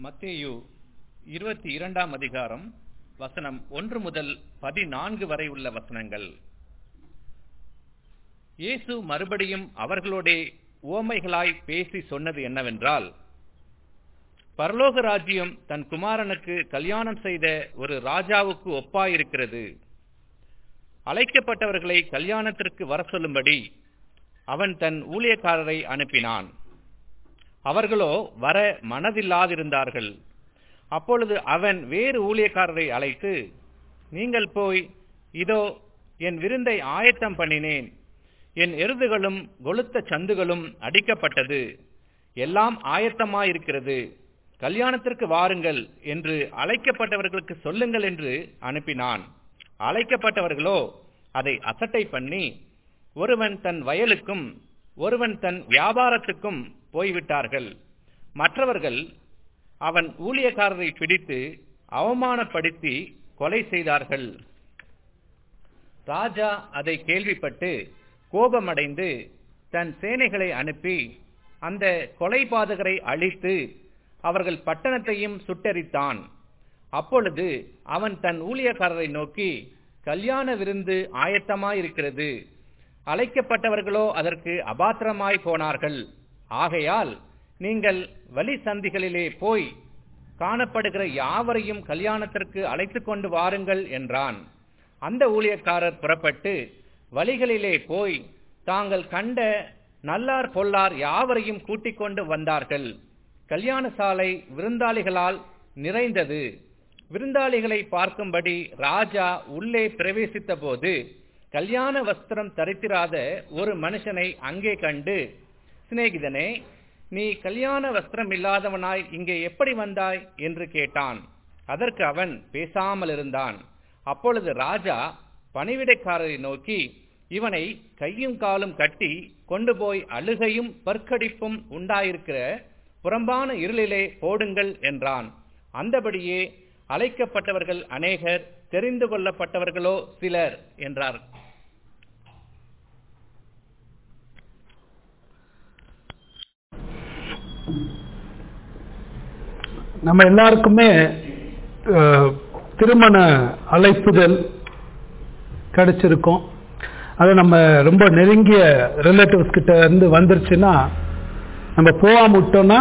மத்தேயு இருபத்தி இரண்டாம் அதிகாரம் வசனம் ஒன்று முதல் பதினான்கு வரை உள்ள வசனங்கள் இயேசு மறுபடியும் அவர்களோடே உவமைகளாய் பேசி சொன்னது என்னவென்றால் பரலோக ராஜ்யம் தன் குமாரனுக்கு கல்யாணம் செய்த ஒரு ராஜாவுக்கு ஒப்பாயிருக்கிறது அழைக்கப்பட்டவர்களை கல்யாணத்திற்கு வர சொல்லும்படி அவன் தன் ஊழியக்காரரை அனுப்பினான் அவர்களோ வர மனதில்லாதிருந்தார்கள் அப்பொழுது அவன் வேறு ஊழியக்காரரை அழைத்து நீங்கள் போய் இதோ என் விருந்தை ஆயத்தம் பண்ணினேன் என் எருதுகளும் கொளுத்த சந்துகளும் அடிக்கப்பட்டது எல்லாம் ஆயத்தமாயிருக்கிறது கல்யாணத்திற்கு வாருங்கள் என்று அழைக்கப்பட்டவர்களுக்கு சொல்லுங்கள் என்று அனுப்பினான் அழைக்கப்பட்டவர்களோ அதை அசட்டை பண்ணி ஒருவன் தன் வயலுக்கும் ஒருவன் தன் வியாபாரத்துக்கும் போய்விட்டார்கள் மற்றவர்கள் அவன் ஊழியக்காரரை பிடித்து அவமானப்படுத்தி கொலை செய்தார்கள் ராஜா அதை கேள்விப்பட்டு கோபமடைந்து தன் சேனைகளை அனுப்பி அந்த கொலைபாதகரை அழித்து அவர்கள் பட்டணத்தையும் சுட்டெரித்தான் அப்பொழுது அவன் தன் ஊழியக்காரரை நோக்கி கல்யாண விருந்து ஆயத்தமாயிருக்கிறது அழைக்கப்பட்டவர்களோ அதற்கு அபாத்திரமாய் போனார்கள் ஆகையால் நீங்கள் வழி சந்திகளிலே போய் காணப்படுகிற யாவரையும் கல்யாணத்திற்கு அழைத்து கொண்டு வாருங்கள் என்றான் அந்த ஊழியக்காரர் புறப்பட்டு வழிகளிலே போய் தாங்கள் கண்ட நல்லார் பொல்லார் யாவரையும் கூட்டிக் கொண்டு வந்தார்கள் கல்யாண சாலை விருந்தாளிகளால் நிறைந்தது விருந்தாளிகளை பார்க்கும்படி ராஜா உள்ளே பிரவேசித்த போது கல்யாண வஸ்திரம் தரித்திராத ஒரு மனுஷனை அங்கே கண்டு சிநேகிதனே நீ கல்யாண வஸ்திரம் இல்லாதவனாய் இங்கே எப்படி வந்தாய் என்று கேட்டான் அதற்கு அவன் பேசாமல் இருந்தான் அப்பொழுது ராஜா பணிவிடைக்காரரை நோக்கி இவனை கையும் காலும் கட்டி கொண்டு போய் அழுகையும் பற்கடிப்பும் உண்டாயிருக்கிற புறம்பான இருளிலே போடுங்கள் என்றான் அந்தபடியே அழைக்கப்பட்டவர்கள் அநேகர் தெரிந்து கொள்ளப்பட்டவர்களோ சிலர் என்றார் நம்ம எல்லாருக்குமே அஹ், திருமண அழைப்புதல் கிடைச்சிருக்கும் அது நம்ம ரொம்ப நெருங்கிய ரிலேட்டிவ்ஸ் கிட்ட இருந்து வந்துருச்சுன்னா நம்ம போகாம விட்டோம்னா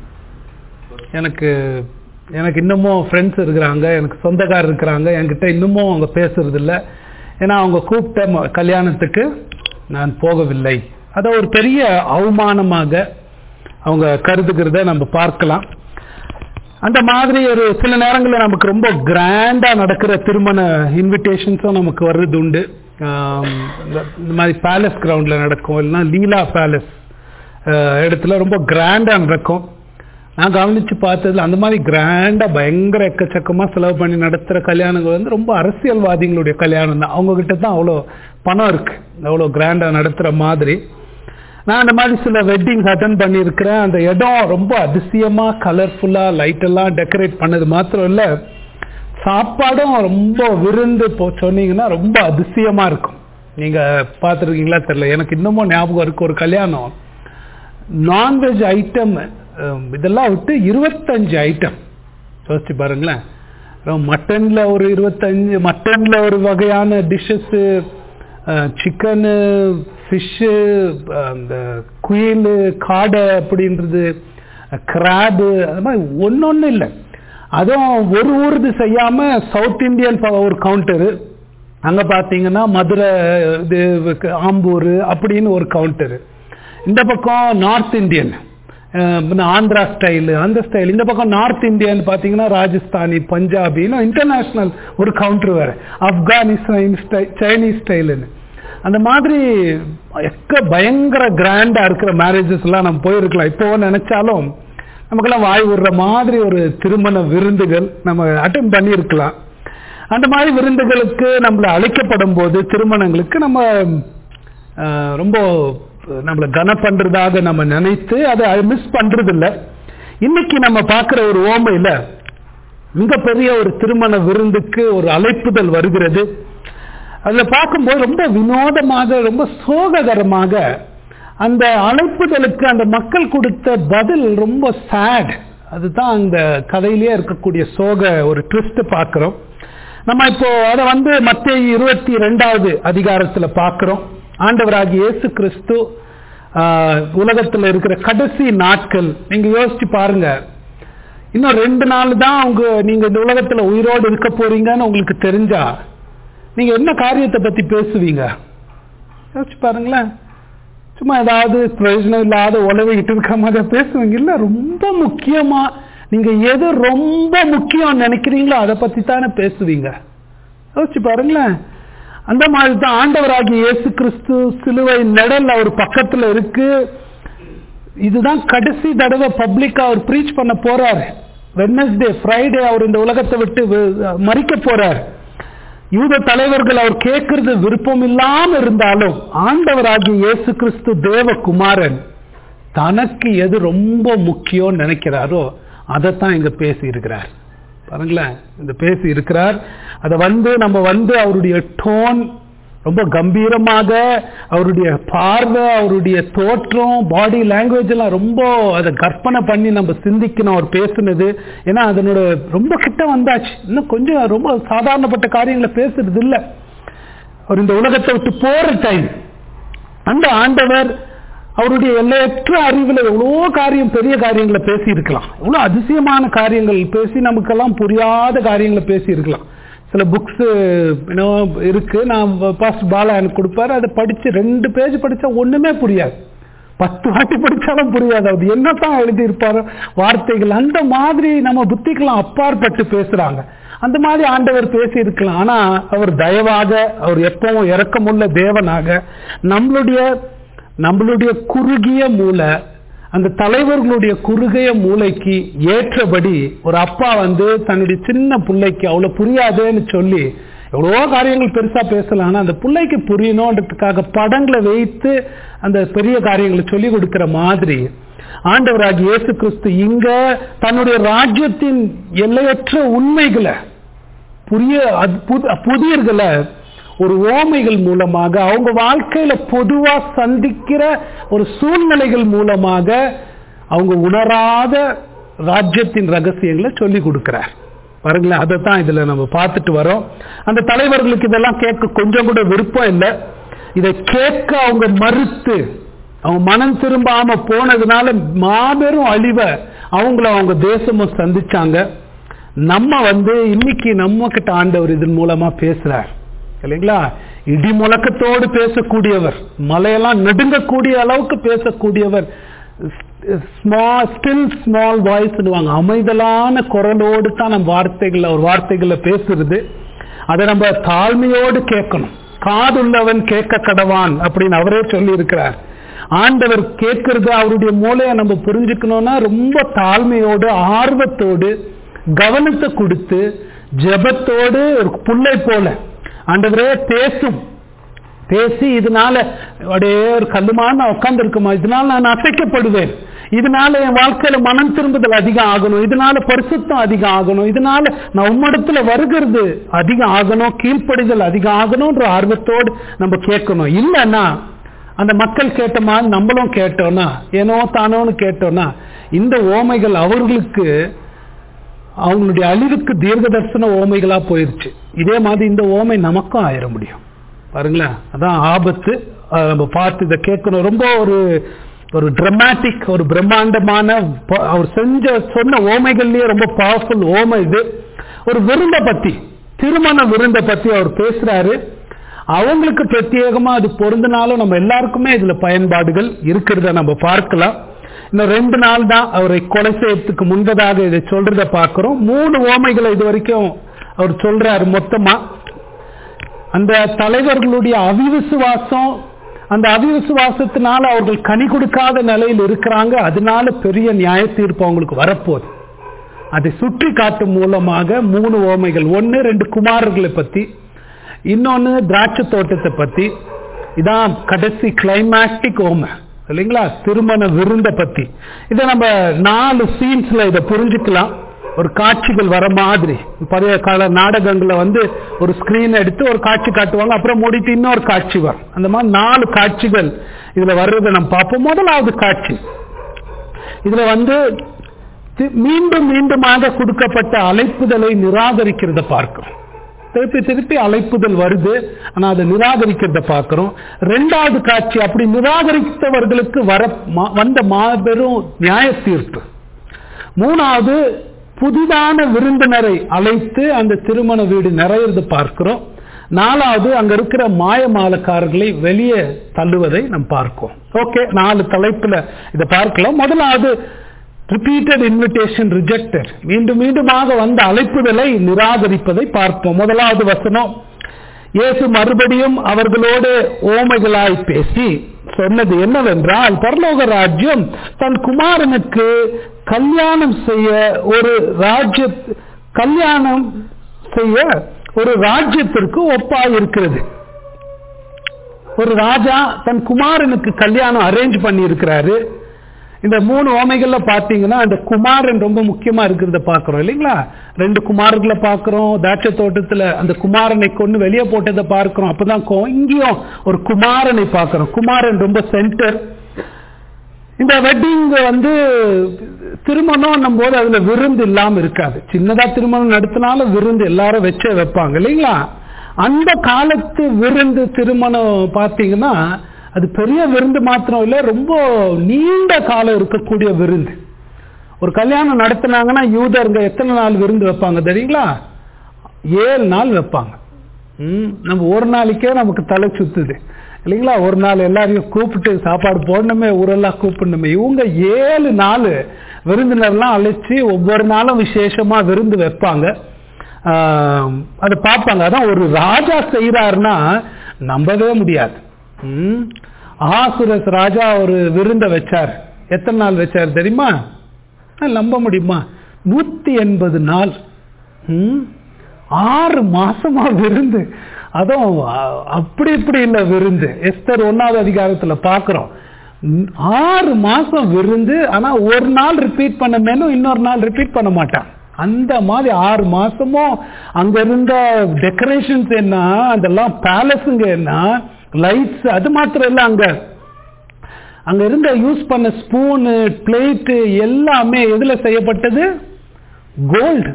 எனக்கு எனக்கு இன்னமும் ஃப்ரெண்ட்ஸ் இருக்கிறாங்க எனக்கு சொந்தக்காரர் இருக்கிறாங்க என்கிட்ட இன்னமும் அவங்க பேசுறது இல்ல ஏன்னா அவங்க கூப்பிட்ட ம- கல்யாணத்துக்கு நான் போகவில்லை அதை ஒரு பெரிய அவமானமாக அவங்க கருதுகிறத நம்ம பார்க்கலாம் அந்த மாதிரி ஒரு சில நேரங்களில் நமக்கு ரொம்ப கிராண்டா நடக்கிற திருமண இன்விடேஷன்ஸும் நமக்கு வர்றது உண்டு ஆம், இந்த- இந்த மாதிரி பேலஸ் கிரவுண்ட்ல நடக்கும் இல்லைன்னா லீலா பேலஸ் இடத்துல ரொம்ப கிராண்டா நடக்கும் நான் கவனிச்சு பார்த்ததுல அந்த மாதிரி கிராண்டா பயங்கர எக்கச்சக்கமா செலவு பண்ணி நடத்துற கல்யாணங்கள் வந்து ரொம்ப அரசியல்வாதிகளுடைய கல்யாணம் தான் அவங்க கிட்ட தான் அவ்வளோ பணம் இருக்கு அவ்வளோ கிராண்டா நடத்துற மாதிரி நான் அந்த மாதிரி சில வெட்டிங்ஸ் அட்டன் பண்ணியிருக்கிறேன் அந்த இடம் ரொம்ப அதிசயமா கலர்ஃபுல்லா லைட் எல்லாம் டெக்கரேட் பண்ணது மாத்திரம் இல்ல சாப்பாடும் ரொம்ப விருந்து போ சொன்னீங்கன்னா ரொம்ப அதிசயமா இருக்கும் நீங்க பார்த்துருக்கீங்களா தெரியல எனக்கு இன்னமும் ஞாபகம் இருக்கு ஒரு கல்யாணம் நான்வெஜ் ஐட்டம் இதெல்லாம் விட்டு இருபத்தஞ்சு ஐட்டம் யோசிச்சு பாருங்களேன் மட்டன்ல ஒரு இருபத்தஞ்சு மட்டன்ல ஒரு வகையான டிஷ்ஷஸ் சிக்கனு ஃபிஷ்ஷு அந்த குயில் காடை அப்படின்றது கிராபு அது மாதிரி ஒன்னொன்னு இல்லை அதுவும் ஒரு ஊருது செய்யாம சவுத் இந்தியன் ஒரு கவுண்டரு அங்க பாத்தீங்கன்னா மதுரை இது ஆம்பூர் அப்படின்னு ஒரு கவுண்டரு இந்த பக்கம் நார்த் இந்தியன் ஆந்திரா ஸ்டைலு அந்த ஸ்டைல் இந்த பக்கம் நார்த் இந்தியன் பார்த்தீங்கன்னா ராஜஸ்தானி பஞ்சாபின்னு இன்டர்நேஷ்னல் ஒரு கவுண்டர் வேற ஆப்கானிஸ்தான் ஸ்டை சைனீஸ் ஸ்டைலுன்னு அந்த மாதிரி எக்க பயங்கர கிராண்டா இருக்கிற மேரேஜஸ் எல்லாம் நம்ம போயிருக்கலாம் இப்போ நினைச்சாலும் நமக்கெல்லாம் வாய் விடுற மாதிரி ஒரு திருமண விருந்துகள் நம்ம அட்டன் பண்ணியிருக்கலாம் அந்த மாதிரி விருந்துகளுக்கு நம்மள அழைக்கப்படும் போது திருமணங்களுக்கு நம்ம அஹ், ரொம்ப நம்மள கன பண்றதாக நம்ம நினைத்து அதை மிஸ் பண்றது இல்ல இன்னைக்கு நம்ம பார்க்கிற ஒரு ஓமையில மிக பெரிய ஒரு திருமண விருந்துக்கு ஒரு அழைப்புதல் வருகிறது அதுல பார்க்கும்போது ரொம்ப வினோதமாக ரொம்ப சோககரமாக அந்த அழைப்புதலுக்கு அந்த மக்கள் கொடுத்த பதில் ரொம்ப சேட் அதுதான் அந்த கதையிலேயே இருக்கக்கூடிய சோக ஒரு ட்விஸ்ட் பார்க்கிறோம் நம்ம இப்போ அதை வந்து மத்திய இருபத்தி ரெண்டாவது அதிகாரத்துல பார்க்கிறோம் ஆண்டவராகிய இயேசு கிறிஸ்து ஆஹ், உலகத்துல இருக்கிற கடைசி நாட்கள் நீங்க யோசிச்சு பாருங்க இன்னும் ரெண்டு நாள் தான் அவங்க நீங்க இந்த உலகத்துல உயிரோடு இருக்க போறீங்கன்னு உங்களுக்கு தெரிஞ்சா நீங்க என்ன காரியத்தை பத்தி பேசுவீங்க யோசிச்சு பாருங்களேன் சும்மா ஏதாவது பிரயோஜனம் இல்லாத உழவிக்கிட்டு இருக்க மாதிரி பேசுவீங்க இல்ல ரொம்ப முக்கியமா நீங்க எது ரொம்ப முக்கியம் நினைக்கிறீங்களோ அதை பத்தி தானே பேசுவீங்க யோசிச்சு பாருங்களேன் அந்த மாதிரி தான் ஆண்டவராகிய இயேசு கிறிஸ்து சிலுவை நிழல் அவர் பக்கத்துல இருக்கு இதுதான் கடைசி தடவை பப்ளிக்கா அவர் ப்ரீச் பண்ண போறாரு வெட்னஸ்டே ஃப்ரைடே அவர் இந்த உலகத்தை விட்டு வி- மறிக்க போறார் யூத தலைவர்கள் அவர் கேட்கறது விருப்பம் இல்லாம இருந்தாலும் ஆண்டவராகிய இயேசு கிறிஸ்து தேவகுமாரன் தனக்கு எது ரொம்ப முக்கியம் நினைக்கிறாரோ அதைத்தான் இங்க பேசி இருக்கிறார் பாருங்களேன் இந்த பேசி இருக்கிறார் அதை வந்து நம்ம வந்து அவருடைய டோன் ரொம்ப கம்பீரமாக அவருடைய பார்வை அவருடைய தோற்றம் பாடி லாங்குவேஜ் எல்லாம் ரொம்ப அதை கற்பனை பண்ணி நம்ம சிந்திக்கணும் அவர் பேசுனது ஏன்னா அதனோட ரொம்ப கிட்ட வந்தாச்சு இன்னும் கொஞ்சம் ரொம்ப சாதாரணப்பட்ட காரியங்களை பேசுறது இல்ல அவர் இந்த உலகத்தை விட்டு போற டைம் அந்த ஆண்டவர் அவருடைய எல்லையற்ற அறிவுல எவ்வளோ காரியம் பெரிய காரியங்களை பேசி இருக்கலாம் எவ்வளோ அதிசயமான காரியங்கள் பேசி நமக்கெல்லாம் புரியாத காரியங்களை பேசி இருக்கலாம் சில புக்ஸ் இருக்கு நான் பாஸ்ட் பாலா எனக்கு கொடுப்பாரு அதை படிச்சு ரெண்டு பேஜ் படிச்சா ஒண்ணுமே புரியாது பத்து வாட்டி படிச்சாலும் புரியாது அது என்னத்தான் எழுதி இருப்பாரோ வார்த்தைகள் அந்த மாதிரி நம்ம புத்திக்கெல்லாம் அப்பாற்பட்டு பேசுறாங்க அந்த மாதிரி ஆண்டவர் பேசி இருக்கலாம் ஆனா அவர் தயவாக அவர் எப்பவும் இரக்கமுள்ள தேவனாக நம்மளுடைய நம்மளுடைய குறுகிய மூளை அந்த தலைவர்களுடைய குறுகிய மூளைக்கு ஏற்றபடி ஒரு அப்பா வந்து தன்னுடைய சின்ன பிள்ளைக்கு அவ்வளவு புரியாதுன்னு சொல்லி எவ்வளவோ காரியங்கள் பெருசா பேசலாம் ஆனா அந்த பிள்ளைக்கு புரியணுன்றதுக்காக படங்களை வைத்து அந்த பெரிய காரியங்களை சொல்லி கொடுக்கிற மாதிரி ஆண்டவராகிய இயேசு கிறிஸ்து இங்க தன்னுடைய ராஜ்யத்தின் எல்லையற்ற உண்மைகளை புதிய அது புது- புதியர்களை ஒரு ஓமைகள் மூலமாக அவங்க வாழ்க்கையில பொதுவா சந்திக்கிற ஒரு சூழ்நிலைகள் மூலமாக அவங்க உணராத ராஜ்யத்தின் ரகசியங்களை சொல்லி கொடுக்கிறார் பாருங்களேன் அதை தான் இதுல நம்ம பார்த்துட்டு வரோம் அந்த தலைவர்களுக்கு இதெல்லாம் கேட்க கொஞ்சம் கூட விருப்பம் இல்லை இதை கேட்க அவங்க மறுத்து அவங்க மனம் திரும்பாம போனதுனால மாபெரும் அழிவை அவங்கள அவங்க தேசமும் சந்திச்சாங்க நம்ம வந்து இன்னைக்கு நம்ம கிட்ட ஆண்டவர் இதன் மூலமா பேசுறார் இல்லைங்களா இடி முழக்கத்தோடு பேசக்கூடியவர் மலையெல்லாம் நடுங்கக்கூடிய அளவுக்கு பேசக்கூடியவர் ஸ்மால் ஸ்டில் ஸ்மால் வாய்ஸ்னுவாங்க அமைதலான குரலோடு தான் நம்ம வார்த்தைகள் அவர் வார்த்தைகளை பேசுறது அதை நம்ம தாழ்மையோடு கேட்கணும் காதுள்ளவன் கேட்க கடவான் அப்படின்னு அவரே சொல்லி இருக்கிறார் ஆண்டவர் கேட்கறது அவருடைய மூலையை நம்ம புரிஞ்சுக்கணும்னா ரொம்ப தாழ்மையோடு ஆர்வத்தோடு கவனத்தை கொடுத்து ஜெபத்தோடு ஒரு புல்லை போல ஆண்டவரே பேசும் பேசி இதனால அப்படியே ஒரு கல்லுமான உட்கார்ந்து இருக்குமா இதனால நான் அசைக்கப்படுவேன் இதனால என் வாழ்க்கையில மனம் திரும்புதல் அதிகம் ஆகணும் இதனால பரிசுத்தம் அதிகம் ஆகணும் இதனால நான் உம்மிடத்துல வருகிறது அதிகம் ஆகணும் கீழ்ப்படிதல் அதிகம் ஆகணும்ன்ற ஆர்வத்தோடு நம்ம கேட்கணும் இல்லைன்னா அந்த மக்கள் கேட்ட மாதிரி நம்மளும் கேட்டோம்னா ஏனோ தானோன்னு கேட்டோம்னா இந்த ஓமைகள் அவர்களுக்கு அவங்களுடைய அழிவுக்கு தீர்க்க தரிசன ஓமைகளா போயிருச்சு இதே மாதிரி இந்த ஓமை நமக்கும் ஆயிட முடியும் பாருங்களேன் அதான் ஆபத்து அஹ் நம்ம பார்த்து இதை கேட்கணும் ரொம்ப ஒரு ஒரு டிராமாட்டிக் ஒரு பிரம்மாண்டமான ப- அவர் செஞ்ச சொன்ன ஓமைகள்லயே ரொம்ப பவர்ஃபுல் ஓமை இது ஒரு விருந்த பத்தி திருமண விருந்த பத்தி அவர் பேசுறாரு அவங்களுக்கு பிரத்யேகமா அது பொருந்தினாலும் நம்ம எல்லாருக்குமே இதுல பயன்பாடுகள் இருக்கிறத நம்ம பார்க்கலாம் இன்னும் ரெண்டு நாள் தான் அவரை கொலை செய்யறதுக்கு முன்பதாக இதை சொல்றத பார்க்கிறோம் மூணு ஓமைகளை இது வரைக்கும் அவர் சொல்றாரு மொத்தமா அந்த தலைவர்களுடைய அவிவிசுவாசம் அந்த அவிவிசுவாசத்தினால அவர்கள் கனி கொடுக்காத நிலையில் இருக்கிறாங்க அதனால பெரிய நியாய தீர்ப்பு அவங்களுக்கு வரப்போகுது அதை சுற்றி காட்டும் மூலமாக மூணு ஓமைகள் ஒன்னு ரெண்டு குமாரர்களை பத்தி இன்னொன்னு திராட்சை தோட்டத்தை பத்தி இதான் கடைசி கிளைமேட்டிக் ஓமை இல்லைங்களா திருமண விருந்த பத்தி இதை நம்ம நாலு சீன்ஸ்ல இதை புரிஞ்சுக்கலாம் ஒரு காட்சிகள் வர மாதிரி பழைய கால நாடகங்களை வந்து ஒரு ஸ்கிரீன் எடுத்து ஒரு காட்சி காட்டுவாங்க அப்புறம் மூடிட்டு இன்னொரு காட்சி வரும் அந்த மாதிரி நாலு காட்சிகள் இதுல வர்றதை நம்ம பார்ப்போம் முதலாவது காட்சி இதுல வந்து தி- மீண்டும் மீண்டுமாக கொடுக்கப்பட்ட அழைப்புதலை நிராகரிக்கிறத பார்க்கிறோம் திருப்பி திருப்பி அழைப்புதல் வருது ஆனா அதை நிராகரிக்கிறத பார்க்கிறோம் ரெண்டாவது காட்சி அப்படி நிராகரித்தவர்களுக்கு வர மா- வந்த மாபெரும் நியாய தீர்ப்பு மூணாவது புதிதான விருந்தினரை அழைத்து அந்த திருமண வீடு நிறையிறது பார்க்கிறோம் நாலாவது அங்க இருக்கிற மாயமாலக்காரர்களை வெளியே தள்ளுவதை நாம் பார்க்கிறோம் ஓகே நாலு தலைப்புல இதை பார்க்கலாம் முதலாவது ரிப்பீட்டட் இன்விடேஷன் ரிஜெக்டட் மீண்டும் மீண்டுமாக வந்த அழைப்புதலை நிராகரிப்பதை பார்ப்போம் முதலாவது வசனம் இயேசு மறுபடியும் அவர்களோடு ஓமைகளாய் பேசி சொன்னது என்னவென்றால் பரலோக ராஜ்யம் தன் குமாரனுக்கு கல்யாணம் செய்ய ஒரு ராஜ்ய கல்யாணம் செய்ய ஒரு ராஜ்யத்திற்கு ஒப்பாய் இருக்கிறது ஒரு ராஜா தன் குமாரனுக்கு கல்யாணம் அரேஞ்ச் பண்ணி இருக்கிறாரு இந்த மூணு ஓமைகள்ல பாத்தீங்கன்னா அந்த குமாரன் ரொம்ப முக்கியமா இருக்கிறத பாக்குறோம் இல்லைங்களா ரெண்டு குமாரர்களை பாக்குறோம் திராட்சை தோட்டத்துல அந்த குமாரனை கொண்டு வெளியே போட்டதை பார்க்கிறோம் அப்பதான் கோ- இங்கேயும் ஒரு குமாரனை பார்க்கிறோம் குமாரன் ரொம்ப சென்டர் இந்த வெட்டிங் வந்து திருமணம் போது அதுல விருந்து இல்லாம இருக்காது சின்னதா திருமணம் நடத்தினாலும் விருந்து எல்லாரும் வச்சே வைப்பாங்க இல்லைங்களா அந்த காலத்து விருந்து திருமணம் பாத்தீங்கன்னா அது பெரிய விருந்து மாத்திரம் இல்ல ரொம்ப நீண்ட காலம் இருக்கக்கூடிய விருந்து ஒரு கல்யாணம் நடத்தினாங்கன்னா யூதருங்க எத்தனை நாள் விருந்து வைப்பாங்க தெரியுங்களா ஏழு நாள் வைப்பாங்க ம், நம்ம ஒரு நாளைக்கே நமக்கு தலை சுத்துது இல்லைங்களா ஒரு நாள் எல்லாரையும் கூப்பிட்டு சாப்பாடு போடணுமே ஊரெல்லாம் கூப்பிடணுமே இவங்க ஏழு நாள் விருந்தினர்லாம் அழைச்சி ஒவ்வொரு நாளும் விசேஷமா விருந்து வைப்பாங்க ஆஹ், அதை பார்ப்பாங்க அதான் ஒரு ராஜா செய்யறாருன்னா நம்பவே முடியாது ம். ஆசுரஸ் ராஜா ஒரு விருந்த வச்சார் எத்தனை நாள் வச்சார் தெரியுமா அஹ், நம்ப முடியுமா நூத்தி எண்பது நாள் ம். ஆறு மாசமா விருந்து அதுவும் அ- அப்படி இப்படி இல்ல விருந்து எஸ்தர் ஒன்னாவது அதிகாரத்துல பாக்குறோம் ம், ஆறு மாசம் விருந்து ஆனா ஒரு நாள் ரிப்பீட் பண்ண மெனு இன்னொரு நாள் ரிப்பீட் பண்ண மாட்டான் அந்த மாதிரி ஆறு மாசமும் அங்க இருந்த டெக்கரேஷன்ஸ் என்ன அதெல்லாம் பேலஸுங்க என்ன லைட்ஸ் அது மாத்திரம் இல்ல அங்க அங்க இருந்த யூஸ் பண்ண ஸ்பூனு பிளேட்டு எல்லாமே எதுல செய்யப்பட்டது கோல்டு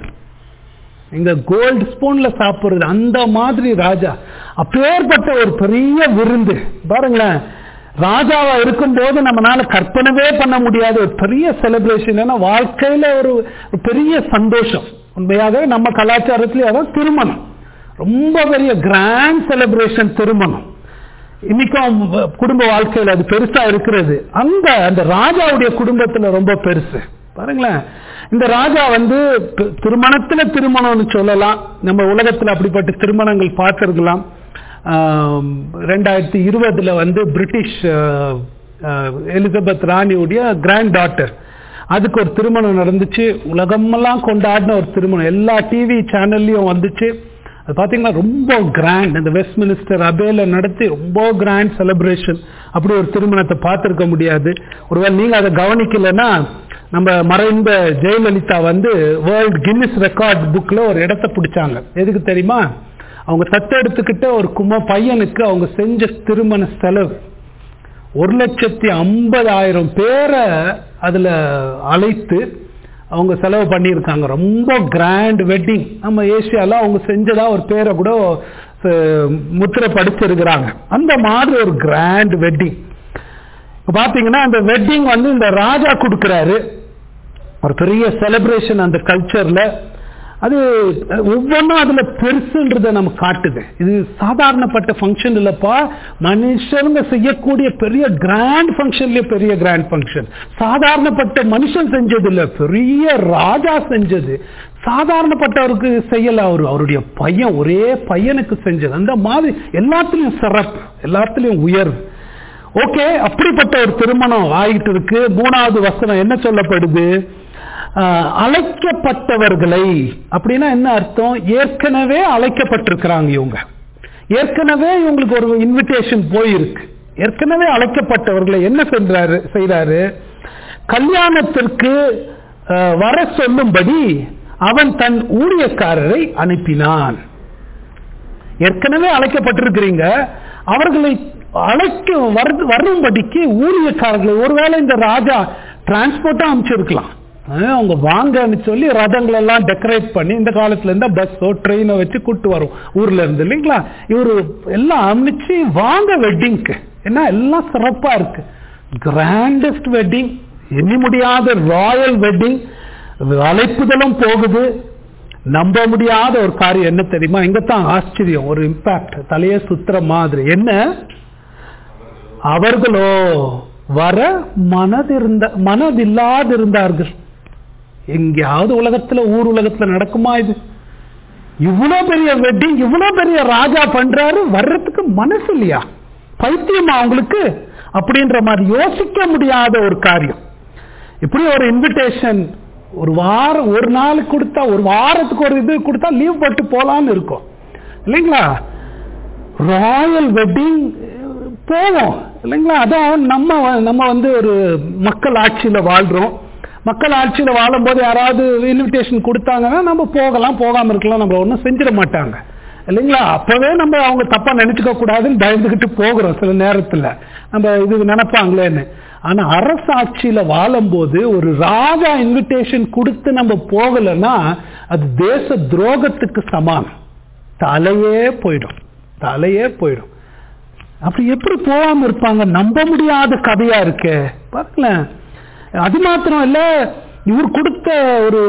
இங்க கோல்டு ஸ்பூன்ல சாப்பிடுறது அந்த மாதிரி ராஜா அப்பேற்பட்ட ஒரு பெரிய விருந்து பாருங்களேன் ராஜாவா இருக்கும்போது நம்மளால கற்பனவே பண்ண முடியாத ஒரு பெரிய செலிப்ரேஷன் ஏன்னா வாழ்க்கையில ஒரு ஒரு பெரிய சந்தோஷம் உண்மையாகவே நம்ம கலாச்சாரத்திலே அதான் திருமணம் ரொம்ப பெரிய கிராண்ட் செலிப்ரேஷன் திருமணம் இன்னைக்கும் குடும்ப வாழ்க்கையில அது பெருசா இருக்கிறது அந்த அந்த ராஜாவுடைய குடும்பத்துல ரொம்ப பெருசு பாருங்களேன் இந்த ராஜா வந்து தி- திருமணத்துல திருமணம்னு சொல்லலாம் நம்ம உலகத்துல அப்படிப்பட்ட திருமணங்கள் பார்த்திருக்கலாம் ஆம், ரெண்டாயிரத்தி இருபதுல வந்து பிரிட்டிஷ் ஆஹ், ஆஹ், எலிசபெத் ராணியுடைய கிராண்ட் டாட்டர் அதுக்கு ஒரு திருமணம் நடந்துச்சு உலகமெல்லாம் கொண்டாடின ஒரு திருமணம் எல்லா டிவி சேனல்லையும் வந்துச்சு அது பார்த்தீங்கன்னா ரொம்ப கிராண்ட் இந்த வெஸ்ட் மினிஸ்டர் அபேல நடத்தி ரொம்ப கிராண்ட் செலிப்ரேஷன் அப்படி ஒரு திருமணத்தை பார்த்துருக்க முடியாது ஒருவேளை நீங்க அதை கவனிக்கலைன்னா நம்ம மறைந்த ஜெயலலிதா வந்து வேர்ல்ட் கின்னிஸ் ரெக்கார்ட் புக்ல ஒரு இடத்தை பிடிச்சாங்க எதுக்கு தெரியுமா அவங்க தத்தெடுத்துக்கிட்ட ஒரு கும பையனுக்கு அவங்க செஞ்ச திருமண செலவு ஒரு லட்சத்தி ஐம்பதாயிரம் பேரை அதுல அழைத்து அவங்க செலவு பண்ணியிருக்காங்க ரொம்ப கிராண்ட் வெட்டிங் நம்ம ஏசியால அவங்க செஞ்சதா ஒரு பேரை கூட அஹ், முத்திரை படிச்சிருக்கிறாங்க அந்த மாதிரி ஒரு கிராண்ட் வெட்டிங் பாத்தீங்கன்னா அந்த வெட்டிங் வந்து இந்த ராஜா கொடுக்கிறாரு ஒரு பெரிய செலிப்ரேஷன் அந்த கல்ச்சர்ல அது ஒவ்வொன்றும் அதுல பெருசுன்றதை நம்ம காட்டுது இது சாதாரணப்பட்ட ஃபங்க்ஷன் இல்லப்பா மனுஷங்க செய்யக்கூடிய பெரிய கிராண்ட் ஃபங்க்ஷன்லயே பெரிய கிராண்ட் ஃபங்க்ஷன் சாதாரணப்பட்ட மனுஷன் செஞ்சது இல்ல பெரிய ராஜா செஞ்சது சாதாரணப்பட்டவருக்கு செய்யல அவரு அவருடைய பையன் ஒரே பையனுக்கு செஞ்சது அந்த மாதிரி எல்லாத்துலயும் சிறப்பு எல்லாத்துலயும் உயர்வு ஓகே அப்படிப்பட்ட ஒரு திருமணம் ஆகிட்டு இருக்கு மூணாவது வசனம் என்ன சொல்லப்படுது ஆஹ், அழைக்கப்பட்டவர்களை அப்படின்னா என்ன அர்த்தம் ஏற்கனவே அழைக்கப்பட்டிருக்கிறாங்க இவங்க ஏற்கனவே இவங்களுக்கு ஒரு இன்விடேஷன் போயிருக்கு ஏற்கனவே அழைக்கப்பட்டவர்களை என்ன சென்றாரு செய்றாரு கல்யாணத்திற்கு ஆஹ், வர சொல்லும்படி அவன் தன் ஊழியக்காரரை அனுப்பினான் ஏற்கனவே அழைக்கப்பட்டிருக்கிறீங்க அவர்களை அழைக்க வரு- வரும்படிக்கு ஊழியக்காரர்களை ஒருவேளை இந்த ராஜா டிரான்ஸ்போர்ட்டா அமைச்சிருக்கலாம் அஹ் அவங்க வாங்கன்னு சொல்லி ரதங்கள் எல்லாம் டெக்கரேட் பண்ணி இந்த காலத்துல இருந்தா பஸ்ஸோ ட்ரெயினோ வச்சு கூட்டு வரும் ஊர்ல இருந்து இல்லைங்களா இவரு எல்லாம் அமைச்சு வாங்க வெட்டிங்க்கு ஏன்னா எல்லாம் சிறப்பா இருக்கு கிராண்டஸ்ட் வெட்டிங் எண்ணி முடியாத ராயல் வெட்டிங் அழைப்புதலும் போகுது நம்ப முடியாத ஒரு காரியம் என்ன தெரியுமா இங்கத்தான் ஆச்சரியம் ஒரு இம்பாக்ட் தலையே சுத்துற மாதிரி என்ன அவர்களோ வர மனதிருந்த மனதில்லாதிருந்தார்கள் எங்கேயாவது உலகத்துல ஊர் உலகத்துல நடக்குமா இது இவ்வளவு பெரிய வெட்டிங் இவ்வளவு பெரிய ராஜா பண்றாரு வர்றதுக்கு மனசு இல்லையா பைத்தியமா அவங்களுக்கு அப்படின்ற மாதிரி யோசிக்க முடியாத ஒரு காரியம் இப்படி ஒரு இன்விடேஷன் ஒரு வாரம் ஒரு நாள் கொடுத்தா ஒரு வாரத்துக்கு ஒரு இது கொடுத்தா லீவ் போட்டு போலான்னு இருக்கும் இல்லைங்களா ராயல் வெட்டிங் போவோம் இல்லைங்களா அதான் நம்ம வ- நம்ம வந்து ஒரு மக்கள் ஆட்சியில வாழ்றோம் மக்கள் ஆட்சியில வாழும்போது யாராவது இன்விடேஷன் கொடுத்தாங்கன்னா நம்ம போகலாம் போகாம இருக்கலாம் நம்ம ஒன்றும் செஞ்சிட மாட்டாங்க இல்லைங்களா அப்பவே நம்ம அவங்க தப்பா நினைச்சுக்க கூடாதுன்னு பயந்துகிட்டு போகிறோம் சில நேரத்துல நம்ம இது நினைப்பாங்களேன்னு ஆனா அரசாட்சியில வாழும்போது ஒரு ராஜா இன்விடேஷன் கொடுத்து நம்ம போகலைன்னா அது தேச துரோகத்துக்கு சமானம் தலையே போயிடும் தலையே போயிடும் அப்படி எப்படி போகாம இருப்பாங்க நம்ப முடியாத கதையா இருக்கே பாருங்களேன் அது மாத்திரம் இல்ல இவர் கொடுத்த ஒரு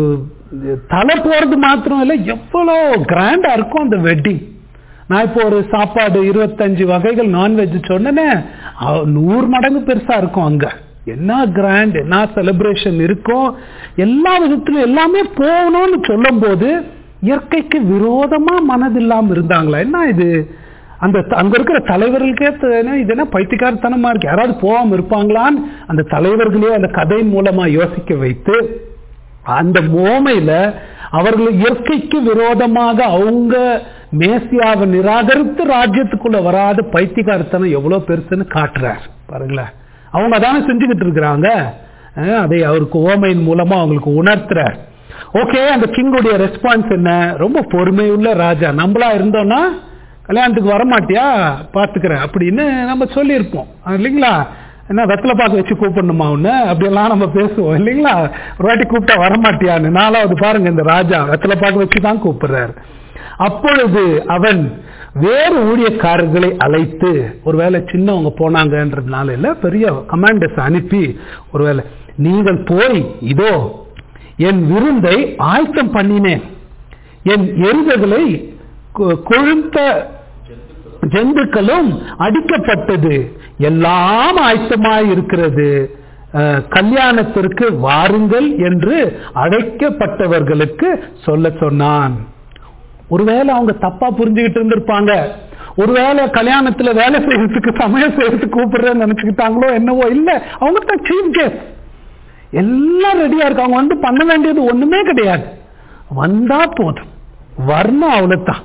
தலை போறது மாத்திரம் இல்ல எவ்வளவு கிராண்டா இருக்கும் அந்த வெட்டிங் நான் இப்போ ஒரு சாப்பாடு இருபத்தஞ்சு வகைகள் நான்வெஜ் சொன்னேனே அ- நூறு மடங்கு பெருசா இருக்கும் அங்க என்ன கிராண்ட் என்ன செலிப்ரேஷன் இருக்கும் எல்லா விதத்திலும் எல்லாமே போகணும்னு சொல்லும் போது இயற்கைக்கு விரோதமா மனதில்லாம இருந்தாங்களா என்ன இது அந்த த- அங்க இருக்கிற தலைவர்களுக்கே தெ- என்ன இது என்ன பைத்தியக்காரத்தனமா இருக்கு யாராவது போகாம இருப்பாங்களான்னு அந்த தலைவர்களே அந்த கதையின் மூலமா யோசிக்க வைத்து அந்த மோமையில அவர்கள் இயற்கைக்கு விரோதமாக அவங்க மேசியாவை நிராகரித்து ராஜ்யத்துக்குள்ள வராத பைத்தியக்காரத்தனம் எவ்வளவு பெருசுன்னு காட்டுறார் பாருங்களேன் அவங்க அதானே செஞ்சுக்கிட்டு இருக்கிறாங்க அஹ் அதை அவருக்கு ஓமையின் மூலமா அவங்களுக்கு உணர்த்துறார் ஓகே அந்த கிங்குடைய ரெஸ்பான்ஸ் என்ன ரொம்ப பொறுமையுள்ள ராஜா நம்மளா இருந்தோம்னா கல்யாணத்துக்கு வரமாட்டியா பாத்துக்கிறேன் அப்படின்னு நம்ம சொல்லியிருப்போம் இல்லைங்களா என்ன வெத்தலை பாக்கு வச்சு கூப்பிடணுமா உன்ன அப்படியெல்லாம் நம்ம பேசுவோம் இல்லைங்களா ஒரு வாட்டி கூப்பிட்டா வரமாட்டியான்னு நாலாவது பாருங்க இந்த ராஜா வெத்தலை பாக்கு வச்சு தான் கூப்பிடுறாரு அப்பொழுது அவன் வேறு ஊழியக்காரர்களை அழைத்து ஒருவேளை சின்னவங்க போனாங்கன்றதுனால இல்ல பெரிய கமாண்டர்ஸ் அனுப்பி ஒருவேளை நீங்கள் போய் இதோ என் விருந்தை ஆயத்தம் பண்ணினேன் என் எருதுகளை கொ- கொழுத்த ஜந்துக்களும் அடிக்கப்பட்டது எல்லாம் ஆயத்தமாய் இருக்கிறது அஹ், கல்யாணத்திற்கு வாருங்கள் என்று அழைக்கப்பட்டவர்களுக்கு சொல்ல சொன்னான் ஒருவேளை அவங்க தப்பா புரிஞ்சுக்கிட்டு இருந்திருப்பாங்க ஒருவேளை கல்யாணத்துல வேலை செய்யறதுக்கு சமையல் செய்யறதுக்கு கூப்பிடுறேன்னு நினைச்சுக்கிட்டாங்களோ என்னவோ இல்ல அவங்க தான் சீஃப் கெஸ்ட் எல்லாம் ரெடியா இருக்கு அவங்க வந்து பண்ண வேண்டியது ஒண்ணுமே கிடையாது வந்தா போதும் வரணும் அவ்வளவுதான்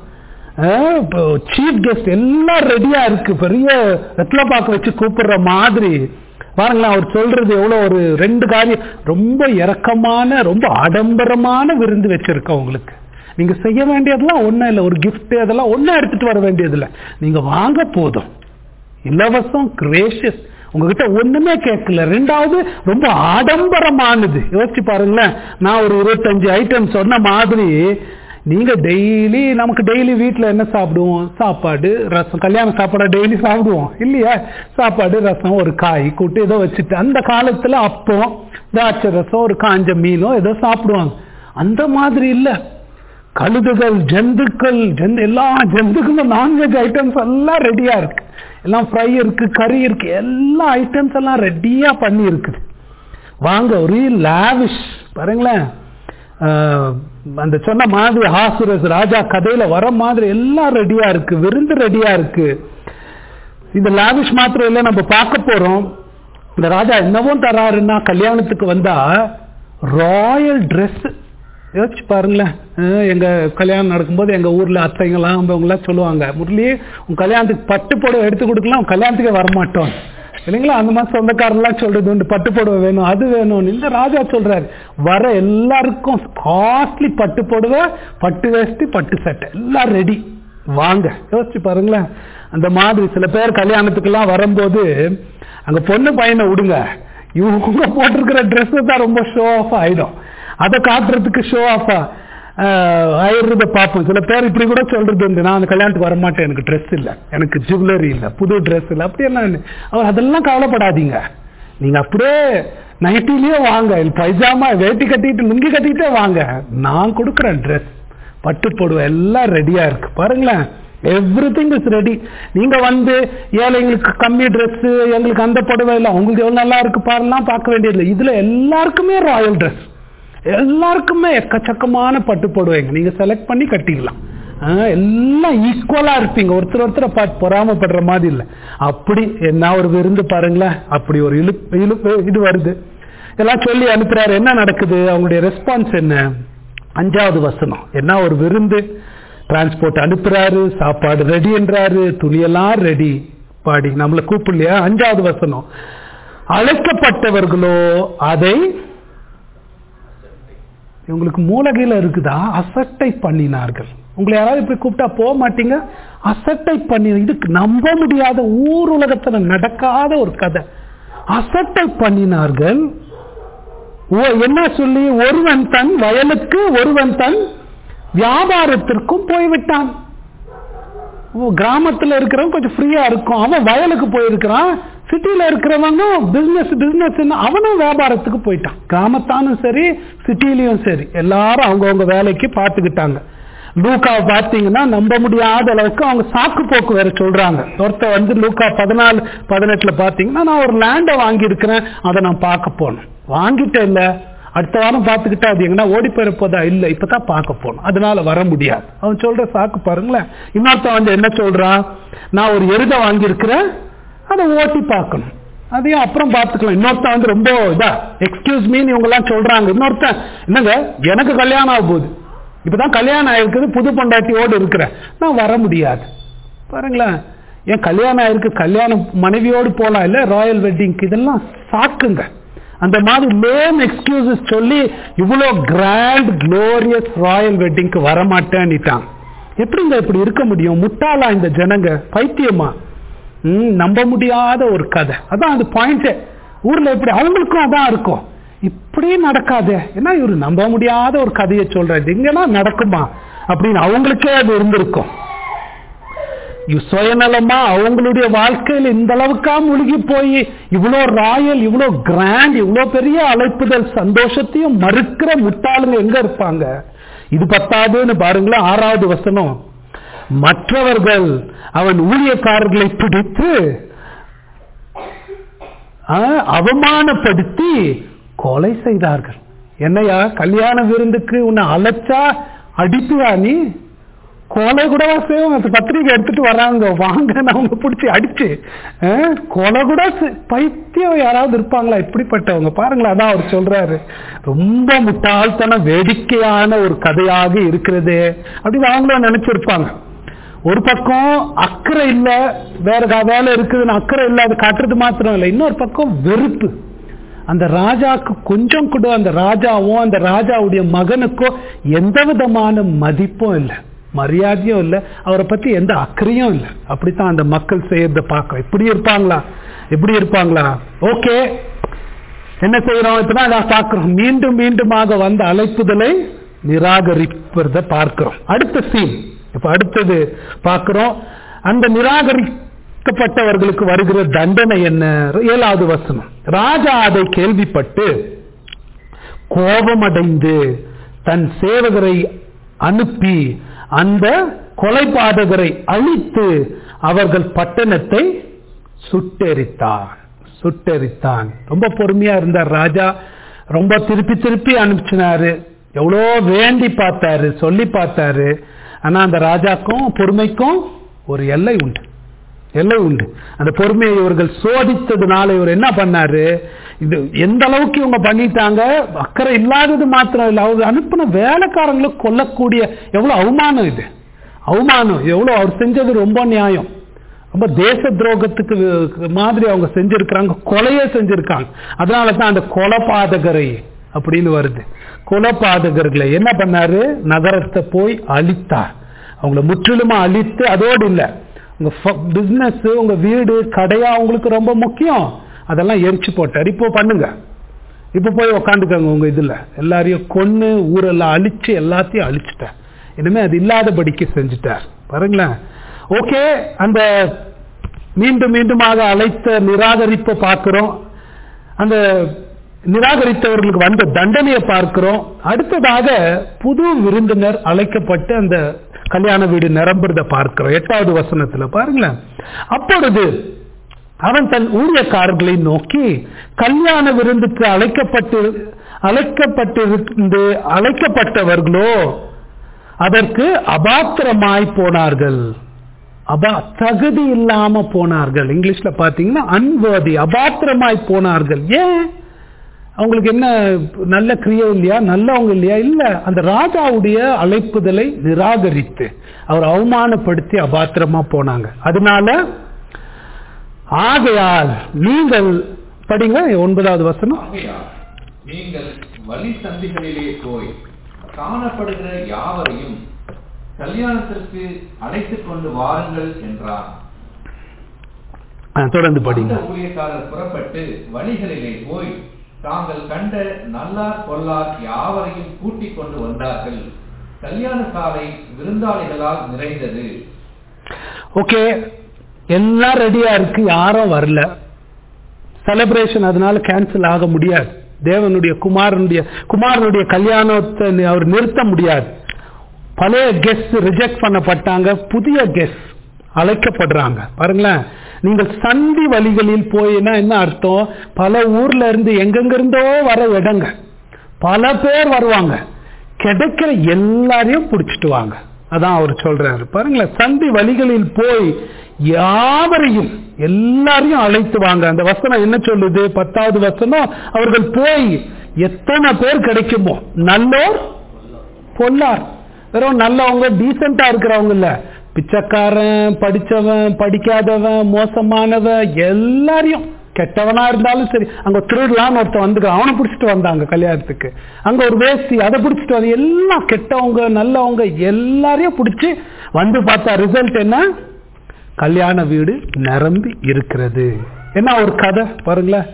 சீஃப் கெஸ்ட் எல்லாம் ரெடியா இருக்கு பெரிய வெத்தலை பாக்கு வச்சு கூப்பிடுற மாதிரி பாருங்களேன் அவர் சொல்றது எவ்வளவு ஒரு ரெண்டு காரியம் ரொம்ப இரக்கமான ரொம்ப ஆடம்பரமான விருந்து வச்சிருக்க உங்களுக்கு நீங்க செய்ய வேண்டியதெல்லாம் ஒண்ணும் இல்லை ஒரு gift அதெல்லாம் ஒன்னும் எடுத்துட்டு வர வேண்டியது இல்லை நீங்க வாங்க போதும் இலவசம் கிரேஷியஸ் உங்ககிட்ட ஒண்ணுமே கேட்கல ரெண்டாவது ரொம்ப ஆடம்பரமானது யோசிச்சு பாருங்களேன் நான் ஒரு இருபத்தஞ்சு ஐட்டம் சொன்ன மாதிரி நீங்க டெய்லி நமக்கு டெய்லி வீட்ல என்ன சாப்பிடுவோம் சாப்பாடு ரசம் கல்யாண சாப்பாடை டெய்லி சாப்பிடுவோம் இல்லையா சாப்பாடு ரசம் ஒரு காய் கூட்டு ஏதோ வச்சுட்டு அந்த காலத்துல அப்பம் திராட்சை ரசம் ஒரு காஞ்ச மீனோ ஏதோ சாப்பிடுவாங்க அந்த மாதிரி இல்ல கழுதுகள் ஜந்துக்கள் ஜந்து எல்லா ஜந்துக்களும் நான்வெஜ் ஐட்டம்ஸ் எல்லாம் ரெடியா இருக்கு எல்லாம் ஃப்ரை இருக்கு கறி இருக்கு எல்லா ஐட்டம்ஸ் எல்லாம் ரெடியா பண்ணி இருக்குது வாங்க ஒரு லாவிஷ் பாருங்களேன் ஆஹ், அந்த சொன்ன மாதிரி ஹாசுரஸ் ராஜா கதையில வர மாதிரி எல்லாம் ரெடியா இருக்கு விருந்து ரெடியா இருக்கு இந்த லாவிஷ் மாத்திரம் இல்ல நம்ம பார்க்க போறோம் இந்த ராஜா என்னவும் தராருன்னா கல்யாணத்துக்கு வந்தா ராயல் Dress யோசிச்சு பாருங்களேன் அஹ் எங்க கல்யாணம் நடக்கும்போது எங்க ஊர்ல அத்தைங்கெல்லாம் அவங்களாம் சொல்லுவாங்க முரளி உன் கல்யாணத்துக்கு பட்டு புடவை எடுத்து கொடுக்கலாம் உன் கல்யாணத்துக்கே வரமாட்டோம் இல்லைங்களா அந்த மாதிரி சொந்தக்காரெல்லாம் சொல்றது உண்டு பட்டு புடவை வேணும் அது வேணும்னு இந்த ராஜா சொல்றாரு வர எல்லாருக்கும் காஸ்ட்லி பட்டு புடவை பட்டு வேஷ்டி பட்டு சட்டை எல்லாம் ரெடி வாங்க யோசிச்சு பாருங்களேன் அந்த மாதிரி சில பேர் கல்யாணத்துக்கெல்லாம் வரும்போது அங்க பொண்ணு பையனை விடுங்க இவங்க போட்டிருக்கிற ட்ரெஸ் தான் ரொம்ப ஷோ ஆஃப் ஆயிடும் அதை காட்டுறதுக்கு ஷோ ஆஃபா ஆயிடுறத பார்ப்போம் சில பேர் இப்படி கூட சொல்றது உண்டு நான் அந்த கல்யாணத்துக்கு வரமாட்டேன் எனக்கு ட்ரெஸ் இல்லை எனக்கு ஜுவல்லரி இல்லை புது ட்ரெஸ் இல்லை அப்படியெல்லாம் இல்லை அவர் அதெல்லாம் கவலைப்படாதீங்க நீங்க அப்படியே நைட்டிலேயே வாங்க பைஜாமா வேட்டி கட்டிட்டு லுங்கி கட்டிட்டே வாங்க நான் கொடுக்குறேன் ட்ரெஸ் பட்டு போடுவேன் எல்லாம் ரெடியா இருக்கு பாருங்களேன் எவ்ரி திங் இஸ் ரெடி நீங்க வந்து ஏழைங்களுக்கு கம்மி Dress எங்களுக்கு அந்த புடவை இல்லை உங்களுக்கு எவ்வளவு நல்லா இருக்கு பாருலாம் பார்க்க வேண்டியதில்லை இதுல எல்லாருக்குமே ராயல் Dress எல்லாருக்குமே எக்கச்சக்கமான பட்டு புடவைங்க நீங்க செலக்ட் பண்ணி கட்டிக்கலாம் ஆ, எல்லாம் ஈக்குவலா இருப்பீங்க ஒருத்தர் ஒருத்தரை பார்த்து பொறாமப்படுற மாதிரி இல்லை அப்படி என்ன ஒரு விருந்து பாருங்களேன் அப்படி ஒரு இழுப்பு இழுப்பு இது வருது எல்லாம் சொல்லி அனுப்புறாரு என்ன நடக்குது அவங்களுடைய ரெஸ்பான்ஸ் என்ன அஞ்சாவது வசனம் என்ன ஒரு விருந்து டிரான்ஸ்போர்ட் அனுப்புறாரு சாப்பாடு ரெடின்றாரு துணியெல்லாம் ரெடி பாடி நம்மளை கூப்பிடலையா அஞ்சாவது வசனம் அழைக்கப்பட்டவர்களோ அதை இவங்களுக்கு மூலகையில இருக்குதா அசட்டை பண்ணினார்கள் உங்களை யாராவது இப்படி கூப்பிட்டா போக மாட்டீங்க அசட்டை பண்ணி இதுக்கு நம்ப முடியாத ஊர் உலகத்துல நடக்காத ஒரு கதை அசட்டை பண்ணினார்கள் ஓ என்ன சொல்லி ஒருவன் தன் வயலுக்கு ஒருவன் தன் வியாபாரத்திற்கும் போய்விட்டான் ஓ, கிராமத்துல இருக்கிறவன் கொஞ்சம் ஃப்ரீயா இருக்கும் அவன் வயலுக்கு போயிருக்கிறான் சிட்டில இருக்கிறவங்க பிசினஸ் பிசினஸ் அவனும் வியாபாரத்துக்கு போயிட்டான் கிராமத்தானும் சரி சிட்டிலையும் சரி எல்லாரும் அவங்கவங்க வேலைக்கு பார்த்துக்கிட்டாங்க லூக்காவை பார்த்தீங்கன்னா நம்ப முடியாத அளவுக்கு அவங்க சாக்கு போக்கு வேற சொல்றாங்க ஒருத்தர் வந்து லூக்கா பதினாலு பதினெட்டுல பார்த்தீங்கன்னா நான் ஒரு லேண்டை வாங்கியிருக்கிறேன் அதை நான் பார்க்க போனேன் வாங்கிட்டேன் இல்ல அடுத்த வாரம் பார்த்துக்கிட்டா அது எங்கன்னா ஓடி போயிட போதா இல்ல இப்பதான் பார்க்க போகணும் அதனால வர முடியாது அவன் சொல்ற சாக்கு பாருங்களேன் இன்னொருத்தன் வந்து என்ன சொல்றான் நான் ஒரு எருத வாங்கியிருக்கிறேன் அதை ஓட்டி பார்க்கணும் அதையும் அப்புறம் பார்த்துக்கலாம் இன்னொருத்தன் வந்து ரொம்ப இதா எக்ஸ்கியூஸ் மீன் இவங்க எல்லாம் சொல்றாங்க இன்னொருத்தன் என்னங்க எனக்கு கல்யாணம் ஆக போகுது இப்பதான் கல்யாணம் ஆயிருக்குது புது பொண்டாட்டியோடு இருக்கிறேன் நான் வர முடியாது பாருங்களேன் ஏன் கல்யாணம் ஆயிருக்கு கல்யாணம் மனைவியோடு போலாம் இல்ல ராயல் வெட்டிங்க்கு இதெல்லாம் சாக்குங்க அந்த மாதிரி லேம் எக்ஸ்கியூசஸ் சொல்லி இவ்வளோ கிராண்ட் க்ளோரியஸ் ராயல் வெட்டிங்க்கு வரமாட்டேன்னுட்டான் எப்படிங்க இப்படி இருக்க முடியும் முட்டாளா இந்த ஜனங்க பைத்தியமா ம், நம்ப முடியாத ஒரு கதை அதான் அந்த பாயிண்ட் ஊர்ல எப்படி அவங்களுக்கும் அதான் இருக்கும் இப்படி நடக்காது ஏன்னா இவரு நம்ப முடியாத ஒரு கதையை சொல்றாரு எங்கன்னா நடக்குமா அப்படின்னு அவங்களுக்கே அது இருந்திருக்கும் இவ் சுயநலமா அவங்களுடைய வாழ்க்கையில் இந்த அளவுக்கா முழுகி போய் இவ்வளோ ராயல் இவ்வளோ கிராண்ட் இவ்வளோ பெரிய அழைப்புதல் சந்தோஷத்தையும் மறுக்கிற முட்டாளுங்க எங்க இருப்பாங்க இது பத்தாதுன்னு பாருங்களேன் ஆறாவது வசனம் மற்றவர்கள் அவன் ஊழியக்காரர்களை பிடித்து ஆ, அவமானப்படுத்தி கொலை செய்தார்கள் என்னையா கல்யாண விருந்துக்கு உன்னை அழைச்சா அடிப்பியா நீ கொலை கூடவா செய்வாங்க அந்த பத்திரிக்கை எடுத்துட்டு வராங்க வாங்க அவங்க பிடிச்சி அடிச்சு ஆ, கொலை கூட செ- பைத்தியம் யாராவது இருப்பாங்களா இப்படிப்பட்டவங்க பாருங்களேன் அதான் அவர் சொல்றாரு ரொம்ப முட்டாள்தனம் வேடிக்கையான ஒரு கதையாக இருக்கிறது அப்படின்னு அவங்களும் நினைச்சிருப்பாங்க ஒரு பக்கம் அக்கறை இல்ல வேற கா- வேலை இருக்குதுன்னு அக்கறை இல்ல அது காட்டுறது மாத்திரம் இல்லை இன்னொரு பக்கம் வெறுப்பு அந்த ராஜாக்கு கொஞ்சம் கூட அந்த ராஜாவும் அந்த ராஜாவுடைய மகனுக்கோ எந்த விதமான மதிப்பும் இல்லை மரியாதையும் இல்லை அவரை பத்தி எந்த அக்கறையும் இல்லை அப்படித்தான் அந்த மக்கள் செய்யறத பார்க்க இப்படி இருப்பாங்களா எப்படி இருப்பாங்களா ஓகே என்ன செய்யறோம் இப்பதான் நான் பார்க்கிறோம் மீண்டும் மீண்டுமாக வந்த அழைப்புதலை நிராகரிப்பதை பார்க்கிறோம் அடுத்த சீன் இப்ப அடுத்தது பார்க்கிறோம் அந்த நிராகரிக்கப்பட்டவர்களுக்கு வருகிற தண்டனை என்ன ஏழாவது வசனம் ராஜா அதை கேள்விப்பட்டு கோபமடைந்து தன் சேவகரை அனுப்பி அந்த கொலைபாதகரை அழித்து அவர்கள் பட்டணத்தை சுட்டெரித்தான் சுட்டெரித்தான் ரொம்ப பொறுமையா இருந்தார் ராஜா ரொம்ப திருப்பி திருப்பி அனுப்பிச்சினாரு எவ்வளோ வேண்டி பார்த்தாரு சொல்லி பார்த்தாரு ஆனா அந்த ராஜாக்கும் பொறுமைக்கும் ஒரு எல்லை உண்டு எல்லை உண்டு அந்த பொறுமையை இவர்கள் சோதித்ததுனால இவர் என்ன பண்ணாரு இது எந்த அளவுக்கு இவங்க பண்ணிட்டாங்க அக்கறை இல்லாதது மாத்திரம் இல்லை அவர் அனுப்பின வேலைக்காரங்களை கொல்லக்கூடிய எவ்வளவு அவமானம் இது அவமானம் எவ்வளவு அவர் செஞ்சது ரொம்ப நியாயம் ரொம்ப தேச துரோகத்துக்கு வி- மாதிரி அவங்க செஞ்சிருக்கிறாங்க கொலையே செஞ்சிருக்காங்க அதனால தான் அந்த கொலபாதகரை அப்படின்னு வருது கொலபாதகர்களை என்ன பண்ணாரு நகரத்தை போய் அழித்தார் அவங்கள முற்றிலுமா அழித்து அதோடு இல்லை உங்க பிசினஸ் உங்க வீடு கடையா உங்களுக்கு ரொம்ப முக்கியம் அதெல்லாம் எரிச்சு போட்டார் இப்போ பண்ணுங்க இப்போ போய் உக்காந்துக்கோங்க உங்க இதுல எல்லாரையும் கொன்னு ஊரெல்லாம் அழிச்சு எல்லாத்தையும் அழிச்சிட்டார் இனிமே அது இல்லாதபடிக்கு செஞ்சுட்டார் பாருங்களேன் ஓகே அந்த மீண்டும் மீண்டுமாக அழைத்த நிராகரிப்பை பார்க்கிறோம் அந்த நிராகரித்தவர்களுக்கு வந்த தண்டனையை பார்க்கிறோம் அடுத்ததாக புது விருந்தினர் அழைக்கப்பட்டு அந்த கல்யாண வீடு நிரம்புறத பார்க்கிறோம் எட்டாவது வசனத்துல பாருங்களேன் அப்பொழுது அவன் தன் ஊழியக்காரர்களை நோக்கி கல்யாண விருந்துக்கு அழைக்கப்பட்டு அழைக்கப்பட்டிருந்து அழைக்கப்பட்டவர்களோ அதற்கு அபாத்திரமாய் போனார்கள் அபா தகுதி இல்லாம போனார்கள் இங்கிலீஷ்ல பாத்தீங்கன்னா அன்வர்தி அபாத்திரமாய் போனார்கள் ஏன் அவங்களுக்கு என்ன நல்ல கிரியை இல்லையா நல்லவங்க இல்லையா இல்ல அந்த ராஜாவுடைய அழைப்புதலை நிராகரித்து அவர் அவமானப்படுத்தி அபாத்திரமா போனாங்க அதனால ஆகையால் நீங்கள் படிங்க ஒன்பதாவது வசனம் ஆகையால் நீங்கள் வழி சந்திகளிலே போய் காணப்படுகிற யாவரையும் கல்யாணத்திற்கு அழைத்துக் கொண்டு வாருங்கள் என்றான் ஆ, தொடர்ந்து படிங்க அந்த ஊழியக்காரர் புறப்பட்டு வழிகளிலே போய் தாங்கள் கண்ட நல்லார் பொல்லார் யாவரையும் கூட்டிக் கொண்டு வந்தார்கள் கல்யாண சாலை விருந்தாளிகளால் நிறைந்தது ஓகே எல்லாம் ரெடியா இருக்கு யாரும் வரல செலிப்ரேஷன் அதனால கேன்சல் ஆக முடியாது தேவனுடைய குமாரனுடைய குமாரனுடைய கல்யாணத்தை அவர் நிறுத்த முடியாது பழைய கெஸ்ட் ரிஜெக்ட் பண்ணப்பட்டாங்க புதிய கெஸ்ட் அழைக்கப்படுறாங்க பாருங்களேன் நீங்கள் சந்தி வழிகளில் போயினா என்ன அர்த்தம் பல ஊர்ல இருந்து எங்கெங்க இருந்தோ வர இடங்க பல பேர் வருவாங்க கிடைக்கிற எல்லாரையும் பிடிச்சிட்டு வாங்க அதான் அவர் சொல்றாரு பாருங்களேன் சந்தி வழிகளில் போய் யாவரையும் எல்லாரையும் அழைத்து வாங்க அந்த வசனம் என்ன சொல்லுது பத்தாவது வசனம் அவர்கள் போய் எத்தனை பேர் கிடைக்குமோ நல்லோர் பொல்லார் வெறும் நல்லவங்க டீசெண்டா இருக்கிறவங்க இல்ல பிச்சைக்காரன் படிச்சவன் படிக்காதவன் மோசமானவன் எல்லாரையும் கெட்டவனா இருந்தாலும் சரி அங்க திருடலான்னு ஒருத்தன் வந்துக்கிறான் அவனை பிடிச்சிட்டு வந்தாங்க கல்யாணத்துக்கு அங்க ஒரு வேஷ்டி அதை பிடிச்சிட்டு வந்து எல்லாம் கெட்டவங்க நல்லவங்க எல்லாரையும் பிடிச்சி வந்து பார்த்தா ரிசல்ட் என்ன கல்யாண வீடு நிரம்பி இருக்கிறது என்ன ஒரு கதை பாருங்களேன்